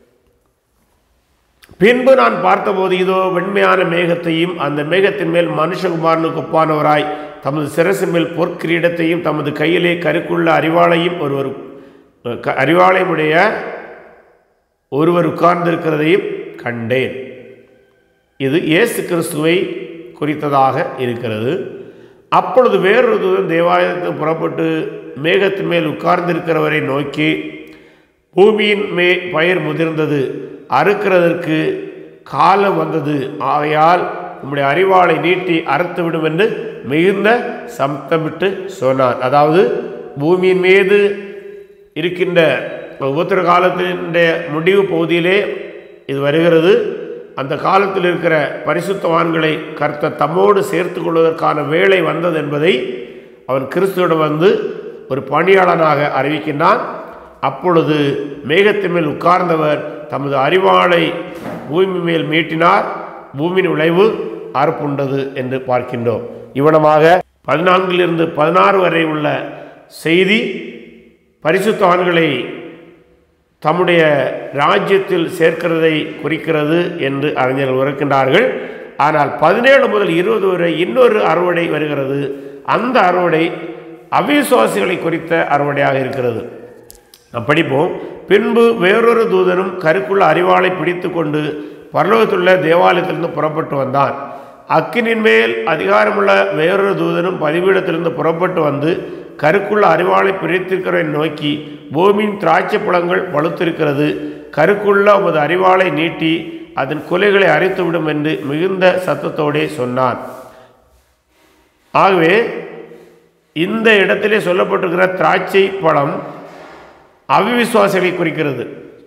பின்பு நான் பார்த்தபோது இதோ வெண்மையான மேகத்தையும் அந்த மேகத்தின் மேல் மனுஷகுமாரனுக்கு ஒப்பானவராய் தமது சிரசின் மேல் பொற்கிரீடத்தையும் தமது கையிலே கருக்குள்ள அறிவாளையும் ஒருவர் க- அறிவாளையுடைய ஒருவர் உட்கார்ந்திருக்கிறதையும் கண்டேன் இது இயேசு கிறிஸ்துவை குறித்ததாக இருக்கிறது அப்பொழுது வேறொரு தூதன் தேவாலயத்துக்கு புறப்பட்டு மேகத்தின் மேல் உட்கார்ந்திருக்கிறவரை நோக்கி பூமியின் மே பயிர் முதிர்ந்தது அறுக்கிறதற்கு காலம் வந்தது ஆகையால் உம்முடைய அறிவாளை நீட்டி அறுத்துவிடும் என்று மிகுந்த சப்தமிட்டு சொன்னார் அதாவது பூமியின் மீது இருக்கின்ற உபத்திர காலத்தினுடைய முடிவு பகுதியிலே இது வருகிறது அந்த காலத்தில் இருக்கிற பரிசுத்தவான்களை கர்த்த தம்மோடு சேர்த்து கொள்வதற்கான வேலை வந்தது என்பதை அவன் கிறிஸ்துவிடம் வந்து ஒரு பணியாளனாக அறிவிக்கின்றான் அப்பொழுது மேகத்தின் மேல் உட்கார்ந்தவர் தமது அறிவாளை பூமி மேல் மீட்டினார் பூமியின் விளைவு அறுப்புண்டது என்று பார்க்கின்றோம் இவனமாக பதினான்கிலிருந்து பதினாறு வரை உள்ள செய்தி பரிசுத்தான்களை தம்முடைய ராஜ்யத்தில் சேர்க்கிறதை குறிக்கிறது என்று அறிஞர்கள் உரைக்கின்றார்கள் ஆனால் பதினேழு முதல் இருபது வரை இன்னொரு அறுவடை வருகிறது அந்த அறுவடை அவிசுவாசிகளை குறித்த அறுவடையாக இருக்கிறது நாம் படிப்போம் பின்பு வேறொரு தூதனும் கருக்குள்ள அறிவாளை பிடித்து கொண்டு பரலோகத்துள்ள தேவாலயத்திலிருந்து புறப்பட்டு வந்தான் அக்கினின் மேல் அதிகாரமுள்ள வேறொரு தூதனும் பதிவீடத்திலிருந்து புறப்பட்டு வந்து கருக்குள்ள அறிவாளை பிரித்திருக்கிறதை நோக்கி பூமியின் திராட்சை பழங்கள் பழுத்திருக்கிறது கருக்குள்ள உமது அறிவாளை நீட்டி அதன் குலைகளை அரைத்துவிடும் என்று மிகுந்த சத்தத்தோடே சொன்னான் ஆகவே இந்த இடத்திலே சொல்லப்பட்டிருக்கிற திராட்சை பழம் அவிவிசுவாசிகளை குறிக்கிறது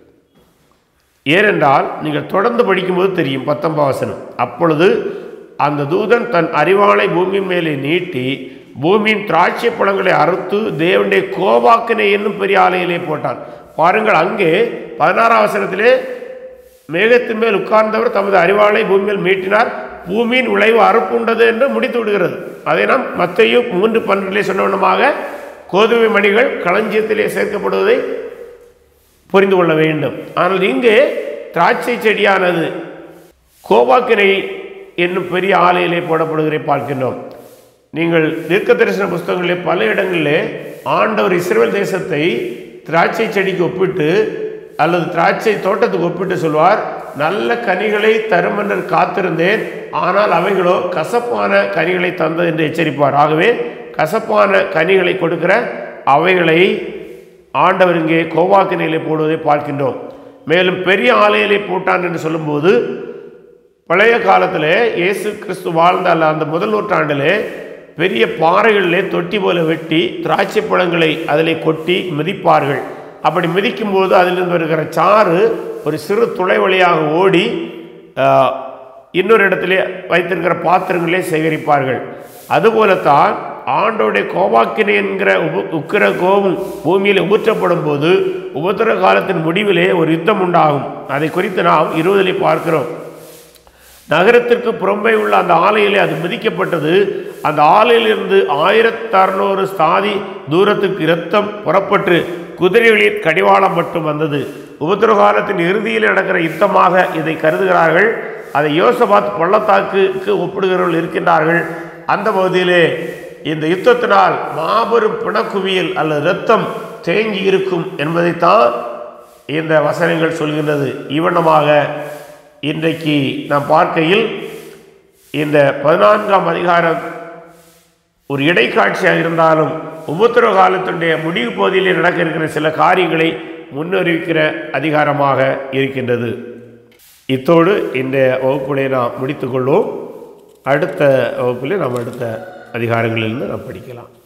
ஏனென்றால் நீங்கள் தொடர்ந்து படிக்கும்போது தெரியும் பத்தொன்பது வசனம் அப்பொழுது அந்த தூதன் தன் அறிவாளை பூமியின் மேலே நீட்டி பூமியின் திராட்சை பழங்களை அறுத்து தேவனுடைய கோபாக்கினை என்னும் பெரிய ஆலையிலே போட்டான் பாருங்கள் அங்கே பதினாறாம் வசனத்திலே மேகத்தின் மேல் உட்கார்ந்தவர் தமது அறிவாளை பூமி மேல் மீட்டினார் பூமியின் விளைவு அறுப்புண்டது என்று முடித்து விடுகிறது அதை நாம் மத்தையும் மூன்று பன்னிலே சொன்னவனமாக கோதுமை மணிகள் களஞ்சியத்திலே சேர்க்கப்படுவதை புரிந்து கொள்ள வேண்டும் ஆனால் இங்கே திராட்சை செடியானது கோபாக்கினை என்னும் பெரிய ஆலையிலே போடப்படுகிறதை பார்க்கின்றோம் நீங்கள் தீர்க்க தரிசன புஸ்தகங்களிலே பல இடங்களிலே ஆண்டவர் இஸ்ரேல் தேசத்தை திராட்சை செடிக்கு ஒப்பிட்டு அல்லது திராட்சை தோட்டத்துக்கு ஒப்பிட்டு சொல்வார் நல்ல கனிகளை தரும் என்று காத்திருந்தேன் ஆனால் அவைகளோ கசப்பான கனிகளை தந்தது என்று எச்சரிப்பார் ஆகவே கசப்பான கனிகளை கொடுக்கிற அவைகளை ஆண்டவர் இங்கே கோவாக்கினையிலே போடுவதை பார்க்கின்றோம் மேலும் பெரிய ஆலையிலே போட்டான் என்று சொல்லும்போது பழைய காலத்தில் இயேசு கிறிஸ்து வாழ்ந்த அல்ல அந்த முதல் நூற்றாண்டிலே பெரிய பாறைகளிலே தொட்டி போல வெட்டி திராட்சை பழங்களை அதிலே கொட்டி மிதிப்பார்கள் அப்படி மிதிக்கும் போது அதிலிருந்து வருகிற சாறு ஒரு சிறு துளை வழியாக ஓடி ஆஹ், இன்னொரு இடத்திலே வைத்திருக்கிற பாத்திரங்களே சேகரிப்பார்கள் அதுபோலத்தான் ஆண்டோடைய கோபாக்கினை என்கிற உப உக்கிர கோபம் பூமியில் ஊற்றப்படும் போது உபத்திர காலத்தின் முடிவிலே ஒரு யுத்தம் உண்டாகும் அதை குறித்து நாம் இருபதிலே பார்க்கிறோம் நகரத்திற்கு புறம்பே உள்ள அந்த ஆலையிலே அது மிதிக்கப்பட்டது அந்த ஆலையிலிருந்து ஆயிரத்தி அறுநூறு ஸ்தாதி தூரத்துக்கு இரத்தம் புறப்பட்டு குதிரைகளின் கடிவாளம் மட்டும் வந்தது உபத்திர காலத்தின் இறுதியில் நடக்கிற யுத்தமாக இதை கருதுகிறார்கள் அதை யோசபாத் பள்ளத்தாக்குக்கு ஒப்பிடுகிறவர்கள் இருக்கின்றார்கள் அந்த பகுதியிலே இந்த யுத்தத்தினால் மாபெரும் பிணக்குவியல் அல்லது இரத்தம் தேங்கி இருக்கும் என்பதைத்தான் இந்த வசனங்கள் சொல்கின்றது இவனமாக இன்றைக்கு நாம் பார்க்கையில் இந்த பதினான்காம் அதிகாரம் ஒரு இடைக்காட்சியாக இருந்தாலும் உபத்திரவ காலத்தினுடைய முடிவு பகுதியிலே நடக்க இருக்கிற சில காரியங்களை முன்னறிவிக்கிற அதிகாரமாக இருக்கின்றது இத்தோடு இந்த வகுப்புகளை நாம் முடித்துக்கொள்வோம் அடுத்த வகுப்பிலே நாம் அடுத்த அதிகாரங்களிலிருந்து நாம் படிக்கலாம்